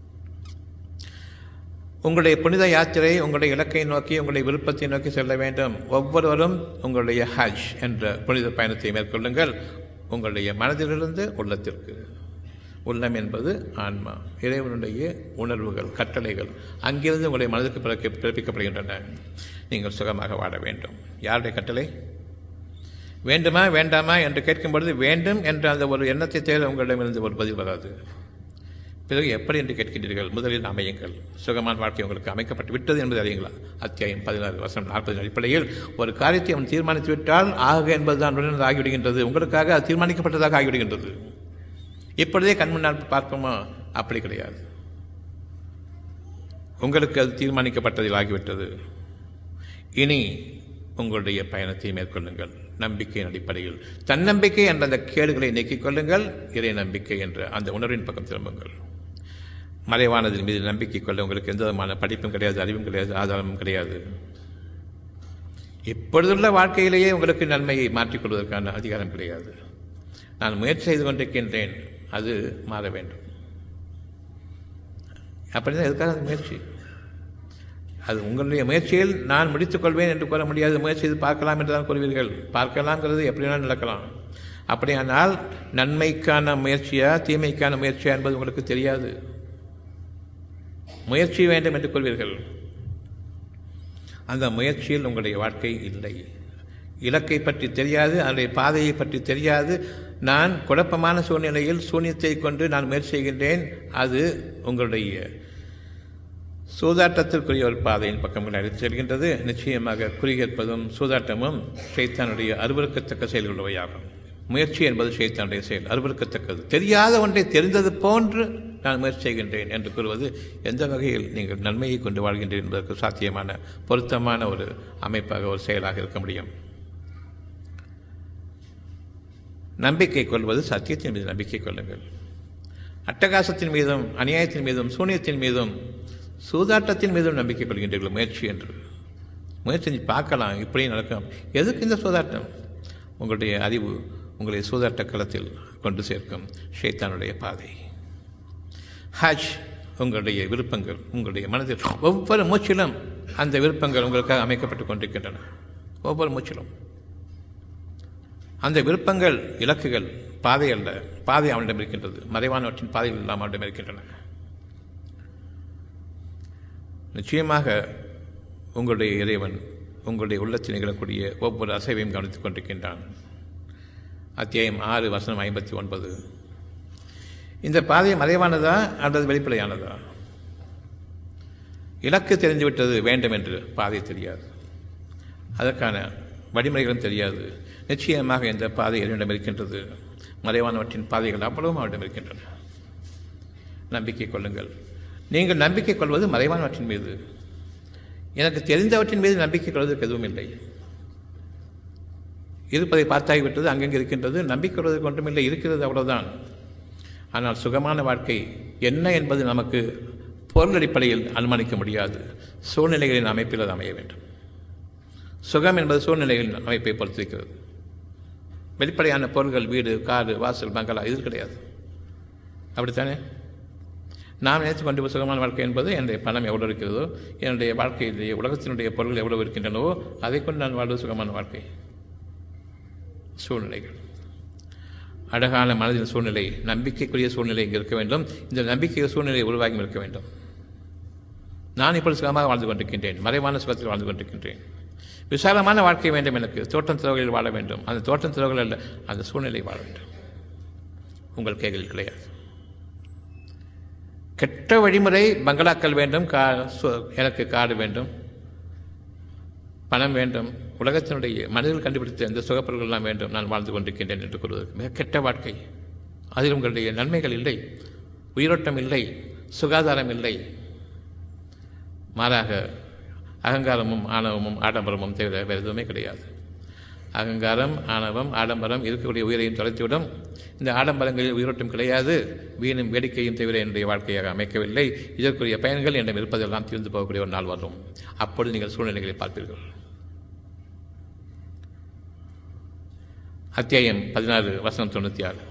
உங்களுடைய புனித யாத்திரை உங்களுடைய இலக்கை நோக்கி உங்களுடைய விருப்பத்தை நோக்கி செல்ல வேண்டும் ஒவ்வொருவரும் உங்களுடைய ஹஜ் என்ற புனித பயணத்தை மேற்கொள்ளுங்கள் உங்களுடைய மனதிலிருந்து உள்ளத்திற்கு உள்ளம் என்பது ஆன்மா இறைவனுடைய உணர்வுகள் கட்டளைகள் அங்கிருந்து உங்களுடைய மனதுக்கு பிறக்க பிறப்பிக்கப்படுகின்றன நீங்கள் சுகமாக வாழ வேண்டும் யாருடைய கட்டளை வேண்டுமா வேண்டாமா என்று கேட்கும் பொழுது வேண்டும் என்ற அந்த ஒரு எண்ணத்தை தேவை உங்களிடமிருந்து ஒரு பதில் வராது பிறகு எப்படி என்று கேட்கின்றீர்கள் முதலில் அமையுங்கள் சுகமான வாழ்க்கை உங்களுக்கு அமைக்கப்பட்டு விட்டது என்பது அறியுங்களா அத்தியாயம் பதினாறு வருஷம் நாற்பது அடிப்படையில் ஒரு காரியத்தை அவன் தீர்மானித்து விட்டால் ஆக என்பதுதான் உடனே ஆகிவிடுகின்றது உங்களுக்காக அது தீர்மானிக்கப்பட்டதாக ஆகிவிடுகின்றது இப்பொழுதே கண்முன்னால் பார்ப்போமா அப்படி கிடையாது உங்களுக்கு அது தீர்மானிக்கப்பட்டதில் ஆகிவிட்டது இனி உங்களுடைய பயணத்தை மேற்கொள்ளுங்கள் நம்பிக்கையின் அடிப்படையில் தன்னம்பிக்கை என்ற அந்த கேடுகளை நீக்கிக் கொள்ளுங்கள் இறை நம்பிக்கை என்ற அந்த உணர்வின் பக்கம் திரும்புங்கள் மறைவானதின் மீது நம்பிக்கை கொள்ள உங்களுக்கு எந்த விதமான படிப்பும் கிடையாது அறிவும் கிடையாது ஆதாரமும் கிடையாது இப்பொழுதுள்ள வாழ்க்கையிலேயே உங்களுக்கு நன்மையை மாற்றிக்கொள்வதற்கான அதிகாரம் கிடையாது நான் முயற்சி செய்து கொண்டிருக்கின்றேன் அது மாற வேண்டும் அப்படிதான் எதுக்காக அந்த முயற்சி அது உங்களுடைய முயற்சியில் நான் முடித்துக் கொள்வேன் என்று கூற முடியாது முயற்சி செய்து பார்க்கலாம் என்று தான் கூறுவீர்கள் பார்க்கலாம்ங்கிறது எப்படி வேணாலும் நடக்கலாம் அப்படியானால் நன்மைக்கான முயற்சியா தீமைக்கான முயற்சியா என்பது உங்களுக்கு தெரியாது முயற்சி வேண்டும் என்று கொள்வீர்கள் அந்த முயற்சியில் உங்களுடைய வாழ்க்கை இல்லை இலக்கை பற்றி தெரியாது அதனுடைய பாதையை பற்றி தெரியாது நான் குழப்பமான சூழ்நிலையில் சூன்யத்தை கொண்டு நான் முயற்சி செய்கின்றேன் அது உங்களுடைய சூதாட்டத்திற்குரிய ஒரு பாதையின் பக்கம் அழைத்து செல்கின்றது நிச்சயமாக குறிகேற்பதும் சூதாட்டமும் ஷைத்தானுடைய அருவறுக்கத்தக்க செயல்களுடையாகும் முயற்சி என்பது ஷைத்தானுடைய செயல் அருவறுக்கத்தக்கது தெரியாத ஒன்றை தெரிந்தது போன்று நான் முயற்சி செய்கின்றேன் என்று கூறுவது எந்த வகையில் நீங்கள் நன்மையை கொண்டு வாழ்கின்றீர்கள் என்பதற்கு சாத்தியமான பொருத்தமான ஒரு அமைப்பாக ஒரு செயலாக இருக்க முடியும் நம்பிக்கை கொள்வது சத்தியத்தின் மீது நம்பிக்கை கொள்ளுங்கள் அட்டகாசத்தின் மீதும் அநியாயத்தின் மீதும் சூனியத்தின் மீதும் சூதாட்டத்தின் மீதும் நம்பிக்கை கொள்கின்றீர்கள் முயற்சி என்று முயற்சி செஞ்சு பார்க்கலாம் இப்படி நடக்கும் எதுக்கு இந்த சூதாட்டம் உங்களுடைய அறிவு உங்களை சூதாட்ட களத்தில் கொண்டு சேர்க்கும் ஷேத்தானுடைய பாதை ஹஜ் உங்களுடைய விருப்பங்கள் உங்களுடைய மனதில் ஒவ்வொரு மூச்சிலும் அந்த விருப்பங்கள் உங்களுக்காக அமைக்கப்பட்டு கொண்டிருக்கின்றன ஒவ்வொரு மூச்சிலும் அந்த விருப்பங்கள் இலக்குகள் பாதை அல்ல பாதை அவனிடம் இருக்கின்றது மறைவானவற்றின் பாதைகள் எல்லாம் அவனிடம் இருக்கின்றன நிச்சயமாக உங்களுடைய இறைவன் உங்களுடைய உள்ளத்தில் நிகழக்கூடிய ஒவ்வொரு அசைவையும் கவனித்துக் கொண்டிருக்கின்றான் அத்தியாயம் ஆறு வசனம் ஐம்பத்தி ஒன்பது இந்த பாதை மறைவானதா அல்லது வெளிப்படையானதா இலக்கு தெரிந்துவிட்டது வேண்டும் என்று பாதை தெரியாது அதற்கான வழிமுறைகளும் தெரியாது நிச்சயமாக இந்த பாதை என்னிடம் இருக்கின்றது மறைவானவற்றின் பாதைகள் அவ்வளவும் அவரிடம் இருக்கின்றன நம்பிக்கை கொள்ளுங்கள் நீங்கள் நம்பிக்கை கொள்வது மறைவானவற்றின் மீது எனக்கு தெரிந்தவற்றின் மீது நம்பிக்கை கொள்வதற்கு எதுவும் இல்லை இருப்பதை பார்த்தாகிவிட்டது அங்கங்கே இருக்கின்றது நம்பிக்கை கொள்வதற்கு ஒன்றுமில்லை இருக்கிறது அவ்வளவுதான் ஆனால் சுகமான வாழ்க்கை என்ன என்பது நமக்கு பொருள் அடிப்படையில் அனுமானிக்க முடியாது சூழ்நிலைகளின் அமைப்பில் அது அமைய வேண்டும் சுகம் என்பது சூழ்நிலைகளின் அமைப்பை பொறுத்திருக்கிறது வெளிப்படையான பொருள்கள் வீடு காரு வாசல் பங்களா இது கிடையாது அப்படித்தானே நாம் நினைத்து கொண்டு சுகமான வாழ்க்கை என்பது என்னுடைய பணம் எவ்வளோ இருக்கிறதோ என்னுடைய வாழ்க்கையிலேயே உலகத்தினுடைய பொருள்கள் எவ்வளவு இருக்கின்றனவோ அதை கொண்டு நான் வாழ்வது சுகமான வாழ்க்கை சூழ்நிலைகள் அழகான மனதின் சூழ்நிலை நம்பிக்கைக்குரிய சூழ்நிலை இங்கே இருக்க வேண்டும் இந்த நம்பிக்கை சூழ்நிலை உருவாகி இருக்க வேண்டும் நான் இப்பொழுது சுகமாக வாழ்ந்து கொண்டிருக்கின்றேன் மறைவான சுகத்தில் வாழ்ந்து கொண்டிருக்கின்றேன் விசாலமான வாழ்க்கை வேண்டும் எனக்கு தோட்டம் திறவுகளில் வாழ வேண்டும் அந்த தோட்டம் திறவுகள் அல்ல அந்த சூழ்நிலை வாழ வேண்டும் உங்கள் கைகளில் கிடையாது கெட்ட வழிமுறை பங்களாக்கள் வேண்டும் கா எனக்கு காடு வேண்டும் பணம் வேண்டும் உலகத்தினுடைய மனிதர்கள் கண்டுபிடித்த இந்த சுகப்பொருள்கள்லாம் வேண்டும் நான் வாழ்ந்து கொண்டிருக்கின்றேன் என்று கூறுவதற்கு மிக கெட்ட வாழ்க்கை அதில் உங்களுடைய நன்மைகள் இல்லை உயிரோட்டம் இல்லை சுகாதாரம் இல்லை மாறாக அகங்காரமும் ஆணவமும் ஆடம்பரமும் தவிர வேறு எதுவுமே கிடையாது அகங்காரம் ஆணவம் ஆடம்பரம் இருக்கக்கூடிய உயிரையும் தொலைத்துவிடும் இந்த ஆடம்பரங்களில் உயிரோட்டம் கிடையாது வீணும் வேடிக்கையும் தவிர என்னுடைய வாழ்க்கையாக அமைக்கவில்லை இதற்குரிய பயன்கள் என்னிடம் இருப்பதெல்லாம் தீர்ந்து போகக்கூடிய ஒரு நாள் வரும் அப்பொழுது நீங்கள் சூழ்நிலைகளை பார்ப்பீர்கள் அத்தியாயம் பதினாறு வசனம் தொண்ணூற்றி ஆறு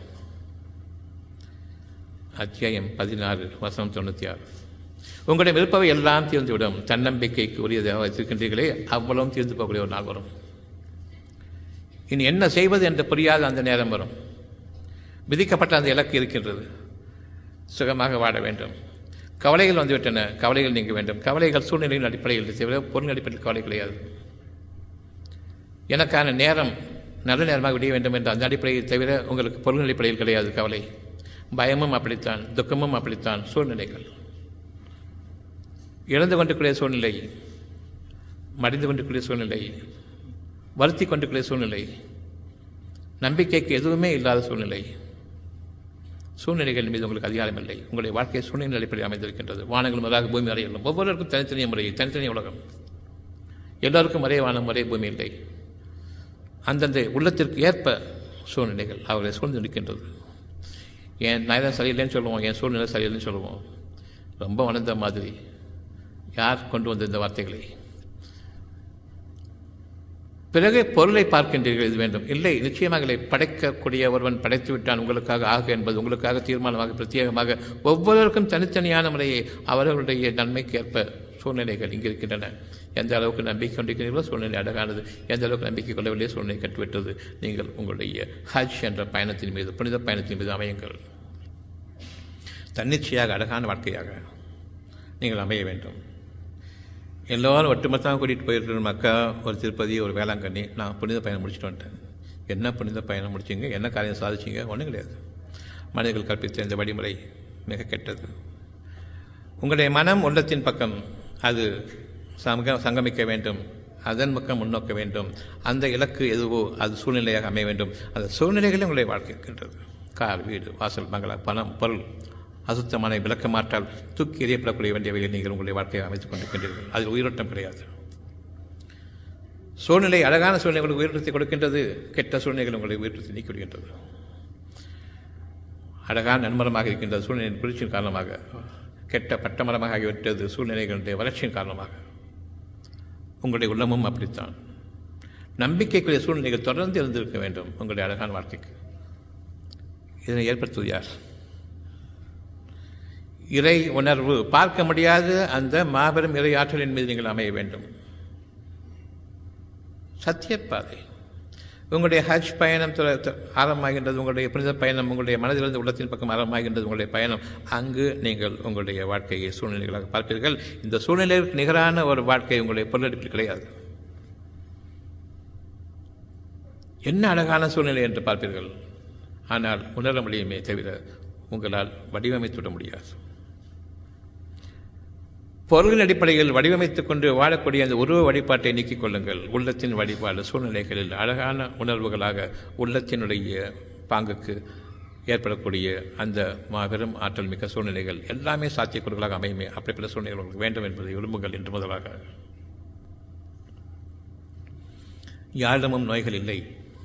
அத்தியாயம் பதினாறு வசனம் தொண்ணூற்றி ஆறு உங்களுடைய விருப்பவை எல்லாம் தீர்ந்துவிடும் தன்னம்பிக்கைக்கு உரியதாக வைத்திருக்கின்றீர்களே அவ்வளவும் தீர்ந்து போகக்கூடிய ஒரு நாள் வரும் இனி என்ன செய்வது என்று புரியாத அந்த நேரம் வரும் விதிக்கப்பட்ட அந்த இலக்கு இருக்கின்றது சுகமாக வாழ வேண்டும் கவலைகள் வந்துவிட்டன கவலைகள் நீங்க வேண்டும் கவலைகள் சூழ்நிலையின் அடிப்படையில் தவிர பொருள் அடிப்படையில் கவலை கிடையாது எனக்கான நேரம் நல்ல நேரமாக விடிய வேண்டும் என்ற அந்த அடிப்படையை தவிர உங்களுக்கு பொருள் அடிப்படையில் கிடையாது கவலை பயமும் அப்படித்தான் துக்கமும் அப்படித்தான் சூழ்நிலைகள் இழந்து கொண்டிருக்கிற சூழ்நிலை மடிந்து கொண்டிருக்கிற சூழ்நிலை வருத்தி கொண்டிருக்கிற சூழ்நிலை நம்பிக்கைக்கு எதுவுமே இல்லாத சூழ்நிலை சூழ்நிலைகள் மீது உங்களுக்கு அதிகாரம் இல்லை உங்களுடைய வாழ்க்கை சூழ்நிலை அடிப்படையில் அமைந்திருக்கின்றது வானங்கள் முதலாக பூமி வரையிலும் ஒவ்வொருவருக்கும் தனித்தனிய முறை தனித்தனி உலகம் எல்லோருக்கும் ஒரே வானம் ஒரே பூமி இல்லை அந்தந்த உள்ளத்திற்கு ஏற்ப சூழ்நிலைகள் அவர்களை சூழ்ந்து நிற்கின்றது என் நேரம் சரியில்லைன்னு சொல்லுவோம் என் சூழ்நிலை சரியில்லைன்னு சொல்லுவோம் ரொம்ப வளர்ந்த மாதிரி யார் கொண்டு வந்த இந்த வார்த்தைகளை பிறகு பொருளை பார்க்கின்றீர்கள் இது வேண்டும் இல்லை நிச்சயமாக இல்லை படைக்கக்கூடிய ஒருவன் படைத்து விட்டான் உங்களுக்காக ஆக என்பது உங்களுக்காக தீர்மானமாக பிரத்யேகமாக ஒவ்வொருவருக்கும் தனித்தனியான முறையை அவர்களுடைய நன்மைக்கு ஏற்ப சூழ்நிலைகள் இங்கு இருக்கின்றன எந்த அளவுக்கு நம்பிக்கை கொண்டிருக்கிறீர்களோ சூழ்நிலை அழகானது எந்த அளவுக்கு நம்பிக்கை கொள்ளவில்லை சூழ்நிலை கட்டுவிட்டது நீங்கள் உங்களுடைய ஹஜ் என்ற பயணத்தின் மீது புனித பயணத்தின் மீது அமையுங்கள் தன்னிச்சையாக அழகான வாழ்க்கையாக நீங்கள் அமைய வேண்டும் எல்லோரும் ஒட்டுமொத்தமாக கூட்டிகிட்டு போயிருக்கிற மக்கா ஒரு திருப்பதி ஒரு வேளாங்கண்ணி நான் புனித பயணம் முடிச்சுட்டு வந்துட்டேன் என்ன புனித பயணம் முடிச்சிங்க என்ன காரியம் சாதிச்சிங்க ஒன்றும் கிடையாது மனிதர்கள் கற்பித்த இந்த வழிமுறை மிக கெட்டது உங்களுடைய மனம் உள்ளத்தின் பக்கம் அது சங்க சங்கமிக்க வேண்டும் அதன் பக்கம் முன்னோக்க வேண்டும் அந்த இலக்கு எதுவோ அது சூழ்நிலையாக அமைய வேண்டும் அந்த சூழ்நிலைகளில் உங்களுடைய வாழ்க்கை இருக்கின்றது கார் வீடு வாசல் மங்களா பணம் பொருள் அசுத்தமான விளக்க மாற்றால் தூக்கி எறியப்படக்கூடிய வேண்டியவையில் நீங்கள் உங்களுடைய வாழ்க்கையை அமைத்துக் கொண்டிருக்கின்றீர்கள் அதில் உயிரோட்டம் கிடையாது சூழ்நிலை அழகான சூழ்நிலை உங்களுக்கு உயிரோட்டத்தை கொடுக்கின்றது கெட்ட சூழ்நிலைகள் உங்களை உயிரோட்டத்தை நீக்கி விடுகின்றது அழகான நன்மரமாக இருக்கின்ற சூழ்நிலையின் குளிர்ச்சியின் காரணமாக கெட்ட பட்டமரமாக ஆகிவிட்டது சூழ்நிலைகளுடைய வளர்ச்சியின் காரணமாக உங்களுடைய உள்ளமும் அப்படித்தான் நம்பிக்கைக்குரிய சூழ்நிலைகள் தொடர்ந்து இருந்திருக்க வேண்டும் உங்களுடைய அழகான வாழ்க்கைக்கு இதனை ஏற்படுத்துவது யார் இறை உணர்வு பார்க்க முடியாத அந்த மாபெரும் இறை ஆற்றலின் மீது நீங்கள் அமைய வேண்டும் சத்தியப்பாதை உங்களுடைய ஹஜ் பயணம் துற- து- ஆரம்பமாகின்றது உங்களுடைய புனித பயணம் உங்களுடைய மனதிலிருந்து உள்ளத்தின் பக்கம் ஆரம்பமாகின்றது உங்களுடைய பயணம் அங்கு நீங்கள் உங்களுடைய வாழ்க்கையை சூழ்நிலைகளாக பார்ப்பீர்கள் இந்த சூழ்நிலைக்கு நிகரான ஒரு வாழ்க்கை உங்களுடைய பொருளெடுப்பில் கிடையாது என்ன அழகான சூழ்நிலை என்று பார்ப்பீர்கள் ஆனால் உணர முடியுமே தவிர உங்களால் வடிவமைத்துவிட முடியாது பொருளின் அடிப்படையில் வடிவமைத்துக் கொண்டு வாழக்கூடிய அந்த உருவ வழிபாட்டை நீக்கிக் கொள்ளுங்கள் உள்ளத்தின் வழிபாடு சூழ்நிலைகளில் அழகான உணர்வுகளாக உள்ளத்தினுடைய பாங்குக்கு ஏற்படக்கூடிய அந்த மாபெரும் ஆற்றல் மிக்க சூழ்நிலைகள் எல்லாமே சாத்தியக்கூறுகளாக அமையுமே அப்படிப்பட்ட சூழ்நிலைகள் உங்களுக்கு வேண்டும் என்பதை விரும்புங்கள் என்று முதலாக யாரிடமும் நோய்கள் இல்லை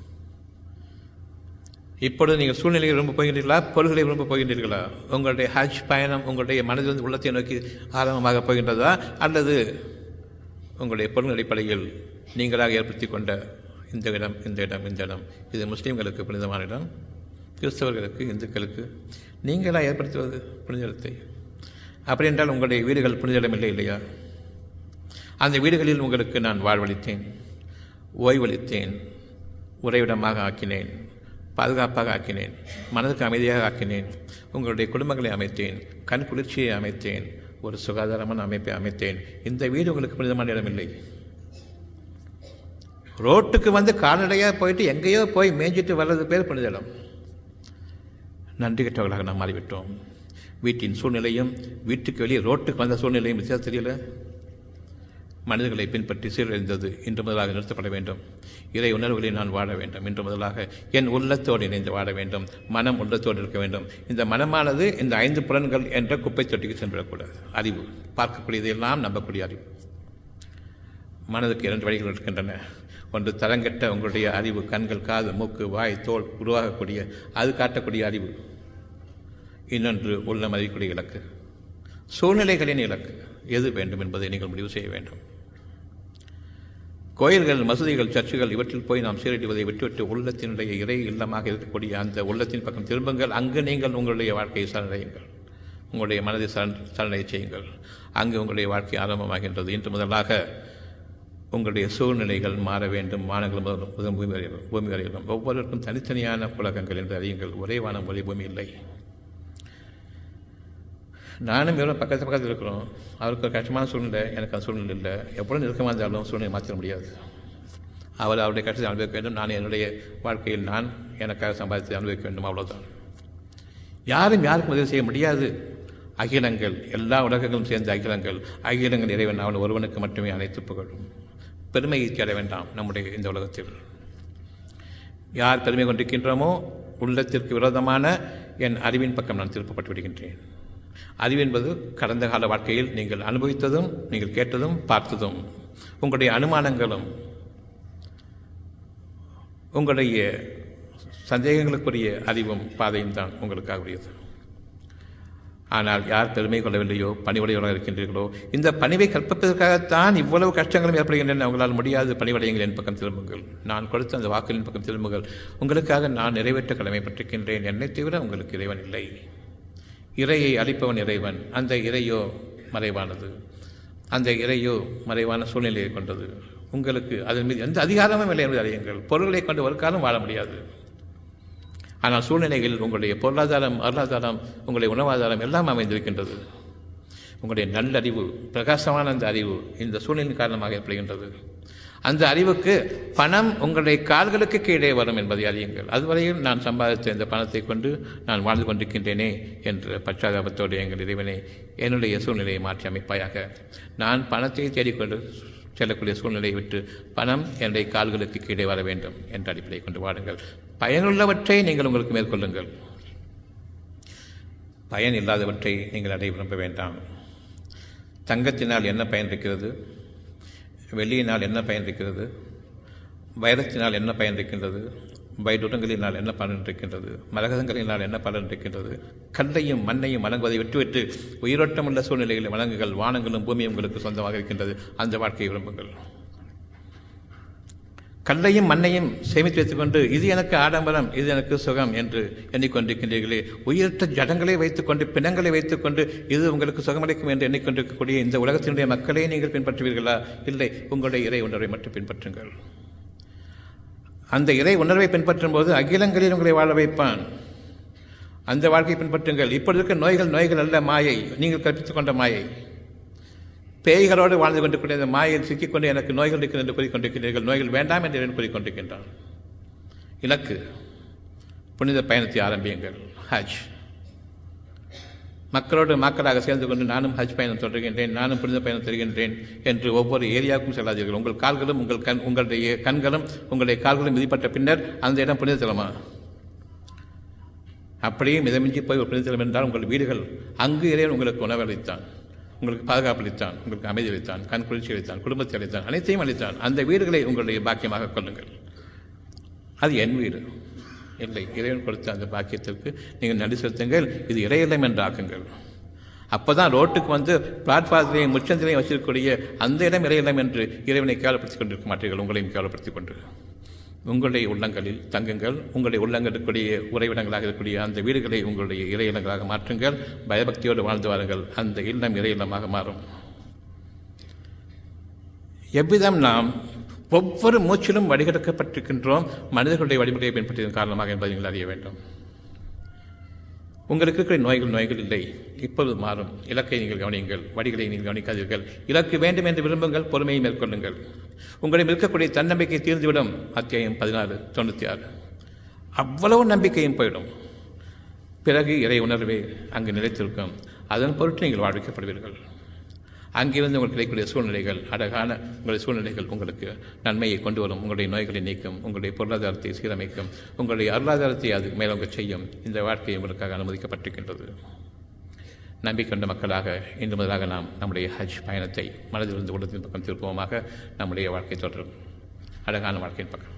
இப்பொழுது நீங்கள் சூழ்நிலையை விரும்ப போகின்றீர்களா பொருள்களை விரும்ப போகின்றீர்களா உங்களுடைய ஹஜ் பயணம் உங்களுடைய மனதிலிருந்து உள்ளத்தை நோக்கி ஆரம்பமாக போகின்றதா அல்லது உங்களுடைய பொருள் அடிப்படையில் நீங்களாக ஏற்படுத்தி கொண்ட இந்த இடம் இந்த இடம் இந்த இடம் இது முஸ்லீம்களுக்கு புனிதமான இடம் கிறிஸ்தவர்களுக்கு இந்துக்களுக்கு நீங்களாக ஏற்படுத்துவது புனித இடத்தை அப்படி என்றால் உங்களுடைய வீடுகள் புனித இடம் இல்லை இல்லையா அந்த வீடுகளில் உங்களுக்கு நான் வாழ்வளித்தேன் ஓய்வளித்தேன் உறைவிடமாக ஆக்கினேன் பாதுகாப்பாக ஆக்கினேன் மனதுக்கு அமைதியாக ஆக்கினேன் உங்களுடைய குடும்பங்களை அமைத்தேன் கண் குளிர்ச்சியை அமைத்தேன் ஒரு சுகாதாரமான அமைப்பை அமைத்தேன் இந்த வீடு உங்களுக்கு புனிதமான இடமில்லை ரோட்டுக்கு வந்து கால்நடையாக போயிட்டு எங்கேயோ போய் மேய்ஞ்சிட்டு வர்றது பேர் புனித இடம் நன்றி கெட்டவர்களாக நாம் மாறிவிட்டோம் வீட்டின் சூழ்நிலையும் வீட்டுக்கு வெளியே ரோட்டுக்கு வந்த சூழ்நிலையும் வித்தியாசம் தெரியல மனிதர்களை பின்பற்றி சீரழிந்தது இன்று முதலாக நிறுத்தப்பட வேண்டும் இறை உணர்வுகளில் நான் வாழ வேண்டும் இன்று முதலாக என் உள்ளத்தோடு இணைந்து வாழ வேண்டும் மனம் உள்ளத்தோடு இருக்க வேண்டும் இந்த மனமானது இந்த ஐந்து புலன்கள் என்ற குப்பை தொட்டிக்கு சென்றுவிடக்கூடாது அறிவு பார்க்கக்கூடியதையெல்லாம் நம்பக்கூடிய அறிவு மனதுக்கு இரண்டு வழிகள் இருக்கின்றன ஒன்று தரங்கெட்ட உங்களுடைய அறிவு கண்கள் காது மூக்கு வாய் தோல் உருவாகக்கூடிய அது காட்டக்கூடிய அறிவு இன்னொன்று உள்ளம் அறியக்கூடிய இலக்கு சூழ்நிலைகளின் இலக்கு எது வேண்டும் என்பதை நீங்கள் முடிவு செய்ய வேண்டும் கோயில்கள் மசூதிகள் சர்ச்சுகள் இவற்றில் போய் நாம் சீரடிவதை விட்டுவிட்டு உள்ளத்தினுடைய இறை இல்லமாக இருக்கக்கூடிய அந்த உள்ளத்தின் பக்கம் திரும்புங்கள் அங்கு நீங்கள் உங்களுடைய வாழ்க்கையை சரணடையுங்கள் உங்களுடைய மனதை சரண் சரணடை செய்யுங்கள் அங்கு உங்களுடைய வாழ்க்கை ஆரம்பமாகின்றது இன்று முதலாக உங்களுடைய சூழ்நிலைகள் மாற வேண்டும் வானங்கள் முதல் முதல் பூமி வரையிலும் பூமி வரையிலும் ஒவ்வொருவருக்கும் தனித்தனியான உலகங்கள் என்று அறியுங்கள் ஒரே வானம் ஒரே பூமி இல்லை நானும் இவரும் பக்கத்து பக்கத்தில் இருக்கிறோம் அவருக்கு ஒரு கஷ்டமான சூழ்நிலை எனக்கு அந்த சூழ்நிலை இல்லை எவ்வளோ நெருக்கமாக இருந்தாலும் சூழ்நிலை மாற்றிட முடியாது அவர் அவருடைய கஷ்டத்தை அனுபவிக்க வேண்டும் நான் என்னுடைய வாழ்க்கையில் நான் எனக்காக சம்பாதித்து அனுபவிக்க வேண்டும் அவ்வளோதான் யாரும் யாருக்கும் உதவி செய்ய முடியாது அகிலங்கள் எல்லா உலகங்களும் சேர்ந்த அகிலங்கள் அகிலங்கள் இறைவன் அவன் ஒருவனுக்கு மட்டுமே அனைத்து புகழும் பெருமையை தேட வேண்டாம் நம்முடைய இந்த உலகத்தில் யார் பெருமை கொண்டிருக்கின்றோமோ உள்ளத்திற்கு விரோதமான என் அறிவின் பக்கம் நான் திருப்பப்பட்டு விடுகின்றேன் அறிவு என்பது கடந்த கால வாழ்க்கையில் நீங்கள் அனுபவித்ததும் நீங்கள் கேட்டதும் பார்த்ததும் உங்களுடைய அனுமானங்களும் உங்களுடைய சந்தேகங்களுக்குரிய அறிவும் பாதையும் தான் உங்களுக்காக உரியது ஆனால் யார் பெருமை கொள்ளவில்லையோ பணிவுடையவராக இருக்கின்றீர்களோ இந்த பணிவை கற்பதற்காகத்தான் இவ்வளவு கஷ்டங்களும் ஏற்படுகின்றன உங்களால் முடியாது பணிவடையுங்கள் என் பக்கம் திரும்புங்கள் நான் கொடுத்த அந்த வாக்குகளின் பக்கம் திரும்புங்கள் உங்களுக்காக நான் நிறைவேற்ற கடமைப்பட்டிருக்கின்றேன் என்னை தவிர உங்களுக்கு இறைவன் இல்லை இறையை அளிப்பவன் இறைவன் அந்த இறையோ மறைவானது அந்த இறையோ மறைவான சூழ்நிலையை கொண்டது உங்களுக்கு அதன் மீது எந்த அதிகாரமும் இல்லை என்பதை அறியுங்கள் பொருள்களை கொண்டு ஒரு காலம் வாழ முடியாது ஆனால் சூழ்நிலைகளில் உங்களுடைய பொருளாதாரம் அருளாதாரம் உங்களுடைய உணவாதாரம் எல்லாம் அமைந்திருக்கின்றது உங்களுடைய நல்லறிவு பிரகாசமான அந்த அறிவு இந்த சூழ்நிலையின் காரணமாக ஏற்படுகின்றது அந்த அறிவுக்கு பணம் உங்களுடைய கால்களுக்கு கீழே வரும் என்பதை அறியுங்கள் அதுவரையில் நான் சம்பாதித்த இந்த பணத்தை கொண்டு நான் வாழ்ந்து கொண்டிருக்கின்றேனே என்ற பச்சாதாபத்தோடு எங்கள் இறைவனை என்னுடைய சூழ்நிலையை மாற்றி அமைப்பாயாக நான் பணத்தை தேடிக்கொண்டு செல்லக்கூடிய சூழ்நிலையை விட்டு பணம் என்னுடைய கால்களுக்கு கீழே வர வேண்டும் என்ற அடிப்படையை கொண்டு வாடுங்கள் பயனுள்ளவற்றை நீங்கள் உங்களுக்கு மேற்கொள்ளுங்கள் பயன் இல்லாதவற்றை நீங்கள் அடைய விரும்ப வேண்டாம் தங்கத்தினால் என்ன பயன் இருக்கிறது வெள்ளியினால் என்ன பயன் இருக்கிறது வைரத்தினால் என்ன பயன் இருக்கின்றது வைடுரங்களினால் என்ன பலன் இருக்கின்றது மரகதங்களினால் என்ன பலன் இருக்கின்றது கல்லையும் மண்ணையும் வழங்குவதை விட்டுவிட்டு உயிரோட்டமுள்ள சூழ்நிலைகளில் வழங்குகள் வானங்களும் பூமியும் உங்களுக்கு சொந்தமாக இருக்கின்றது அந்த வாழ்க்கையை விரும்புங்கள் கல்லையும் மண்ணையும் சேமித்து வைத்துக்கொண்டு இது எனக்கு ஆடம்பரம் இது எனக்கு சுகம் என்று எண்ணிக்கொண்டிருக்கின்றீர்களே உயிரற்ற ஜடங்களை வைத்துக்கொண்டு பிணங்களை வைத்துக்கொண்டு இது உங்களுக்கு சுகமளிக்கும் என்று எண்ணிக்கொண்டிருக்கக்கூடிய இந்த உலகத்தினுடைய மக்களே நீங்கள் பின்பற்றுவீர்களா இல்லை உங்களுடைய இறை உணர்வை மட்டும் பின்பற்றுங்கள் அந்த இறை உணர்வை பின்பற்றும் போது அகிலங்களில் உங்களை வாழ வைப்பான் அந்த வாழ்க்கையை பின்பற்றுங்கள் இப்பொழுது இருக்க நோய்கள் நோய்கள் அல்ல மாயை நீங்கள் கற்பித்துக் கொண்ட மாயை பேய்களோடு வாழ்ந்து கொண்டிருக்கிற இந்த மாயில் சிக்கிக்கொண்டு எனக்கு நோய்கள் இருக்கிறது என்று கூறிக்கொண்டிருக்கிறீர்கள் நோய்கள் வேண்டாம் என்று இறைவன் கூறிக்கொண்டிருக்கின்றான் இலக்கு புனித பயணத்தை ஆரம்பியுங்கள் ஹஜ் மக்களோடு மக்களாக சேர்ந்து கொண்டு நானும் ஹஜ் பயணம் தொடர்கின்றேன் நானும் புனித பயணம் தருகின்றேன் என்று ஒவ்வொரு ஏரியாவுக்கும் செல்லாதீர்கள் உங்கள் கால்களும் உங்கள் கண் உங்களுடைய கண்களும் உங்களுடைய கால்களும் மிதிப்பட்ட பின்னர் அந்த இடம் புனித தலமா அப்படியே மிதமிஞ்சி போய் ஒரு புனித தலம் என்றால் உங்கள் வீடுகள் அங்கு இறைவன் உங்களுக்கு உணவு அளித்தான் உங்களுக்கு பாதுகாப்பு அளித்தான் உங்களுக்கு அமைதி அளித்தான் கண் குளிர்ச்சி அளித்தான் குடும்பத்தை அளித்தான் அனைத்தையும் அளித்தான் அந்த வீடுகளை உங்களுடைய பாக்கியமாக கொள்ளுங்கள் அது என் வீடு இல்லை இறைவன் கொடுத்த அந்த பாக்கியத்திற்கு நீங்கள் நன்றி செலுத்துங்கள் இது இறையில்லம் என்று ஆக்குங்கள் அப்போ தான் ரோட்டுக்கு வந்து பிளாட்ஃபார்த்திலையும் முச்சந்திலையும் வச்சிருக்கக்கூடிய அந்த இடம் இறையில்லம் என்று இறைவனை கேவலப்படுத்திக் கொண்டிருக்க மாட்டீர்கள் உங்களையும் கேவலப்படுத்திக் கொண்டு உங்களுடைய உள்ளங்களில் தங்குங்கள் உங்களுடைய உள்ளங்கள் இருக்கக்கூடிய உறைவிடங்களாக இருக்கக்கூடிய அந்த வீடுகளை உங்களுடைய இறையிலங்களாக மாற்றுங்கள் பயபக்தியோடு வாழ்ந்து வாருங்கள் அந்த இல்லம் இறையில்லமாக மாறும் எவ்விதம் நாம் ஒவ்வொரு மூச்சிலும் வடிகெடுக்கப்பட்டிருக்கின்றோம் மனிதர்களுடைய வழிமுறையை பின்பற்றியதன் காரணமாக என்பதை நீங்கள் அறிய வேண்டும் உங்களுக்கு இருக்கிற நோய்கள் நோய்கள் இல்லை இப்பொழுது மாறும் இலக்கை நீங்கள் கவனியுங்கள் வடிகளை நீங்கள் கவனிக்காதீர்கள் இலக்கு வேண்டும் என்று விரும்புங்கள் பொறுமையை மேற்கொள்ளுங்கள் உங்களிடம் இருக்கக்கூடிய தன்னம்பிக்கை தீர்ந்துவிடும் அத்தியாயம் பதினாறு தொண்ணூற்றி ஆறு அவ்வளவு நம்பிக்கையும் போயிடும் பிறகு இறை உணர்வே அங்கு நிலைத்திருக்கும் அதன் பொருட்டு நீங்கள் வாழ்விக்கப்படுவீர்கள் அங்கிருந்து உங்களுக்கு கிடைக்கக்கூடிய சூழ்நிலைகள் அழகான உங்களுடைய சூழ்நிலைகள் உங்களுக்கு நன்மையை கொண்டு வரும் உங்களுடைய நோய்களை நீக்கும் உங்களுடைய பொருளாதாரத்தை சீரமைக்கும் உங்களுடைய அருளாதாரத்தை அது மேலோங்க செய்யும் இந்த வாழ்க்கை உங்களுக்காக அனுமதிக்கப்பட்டிருக்கின்றது நம்பிக்கொண்ட மக்களாக இன்று முதலாக நாம் நம்முடைய ஹஜ் பயணத்தை மனதிலிருந்து உள்ளத்தின் பக்கம் திருப்பமாக நம்முடைய வாழ்க்கை தொடரும் அழகான வாழ்க்கையின் பக்கம்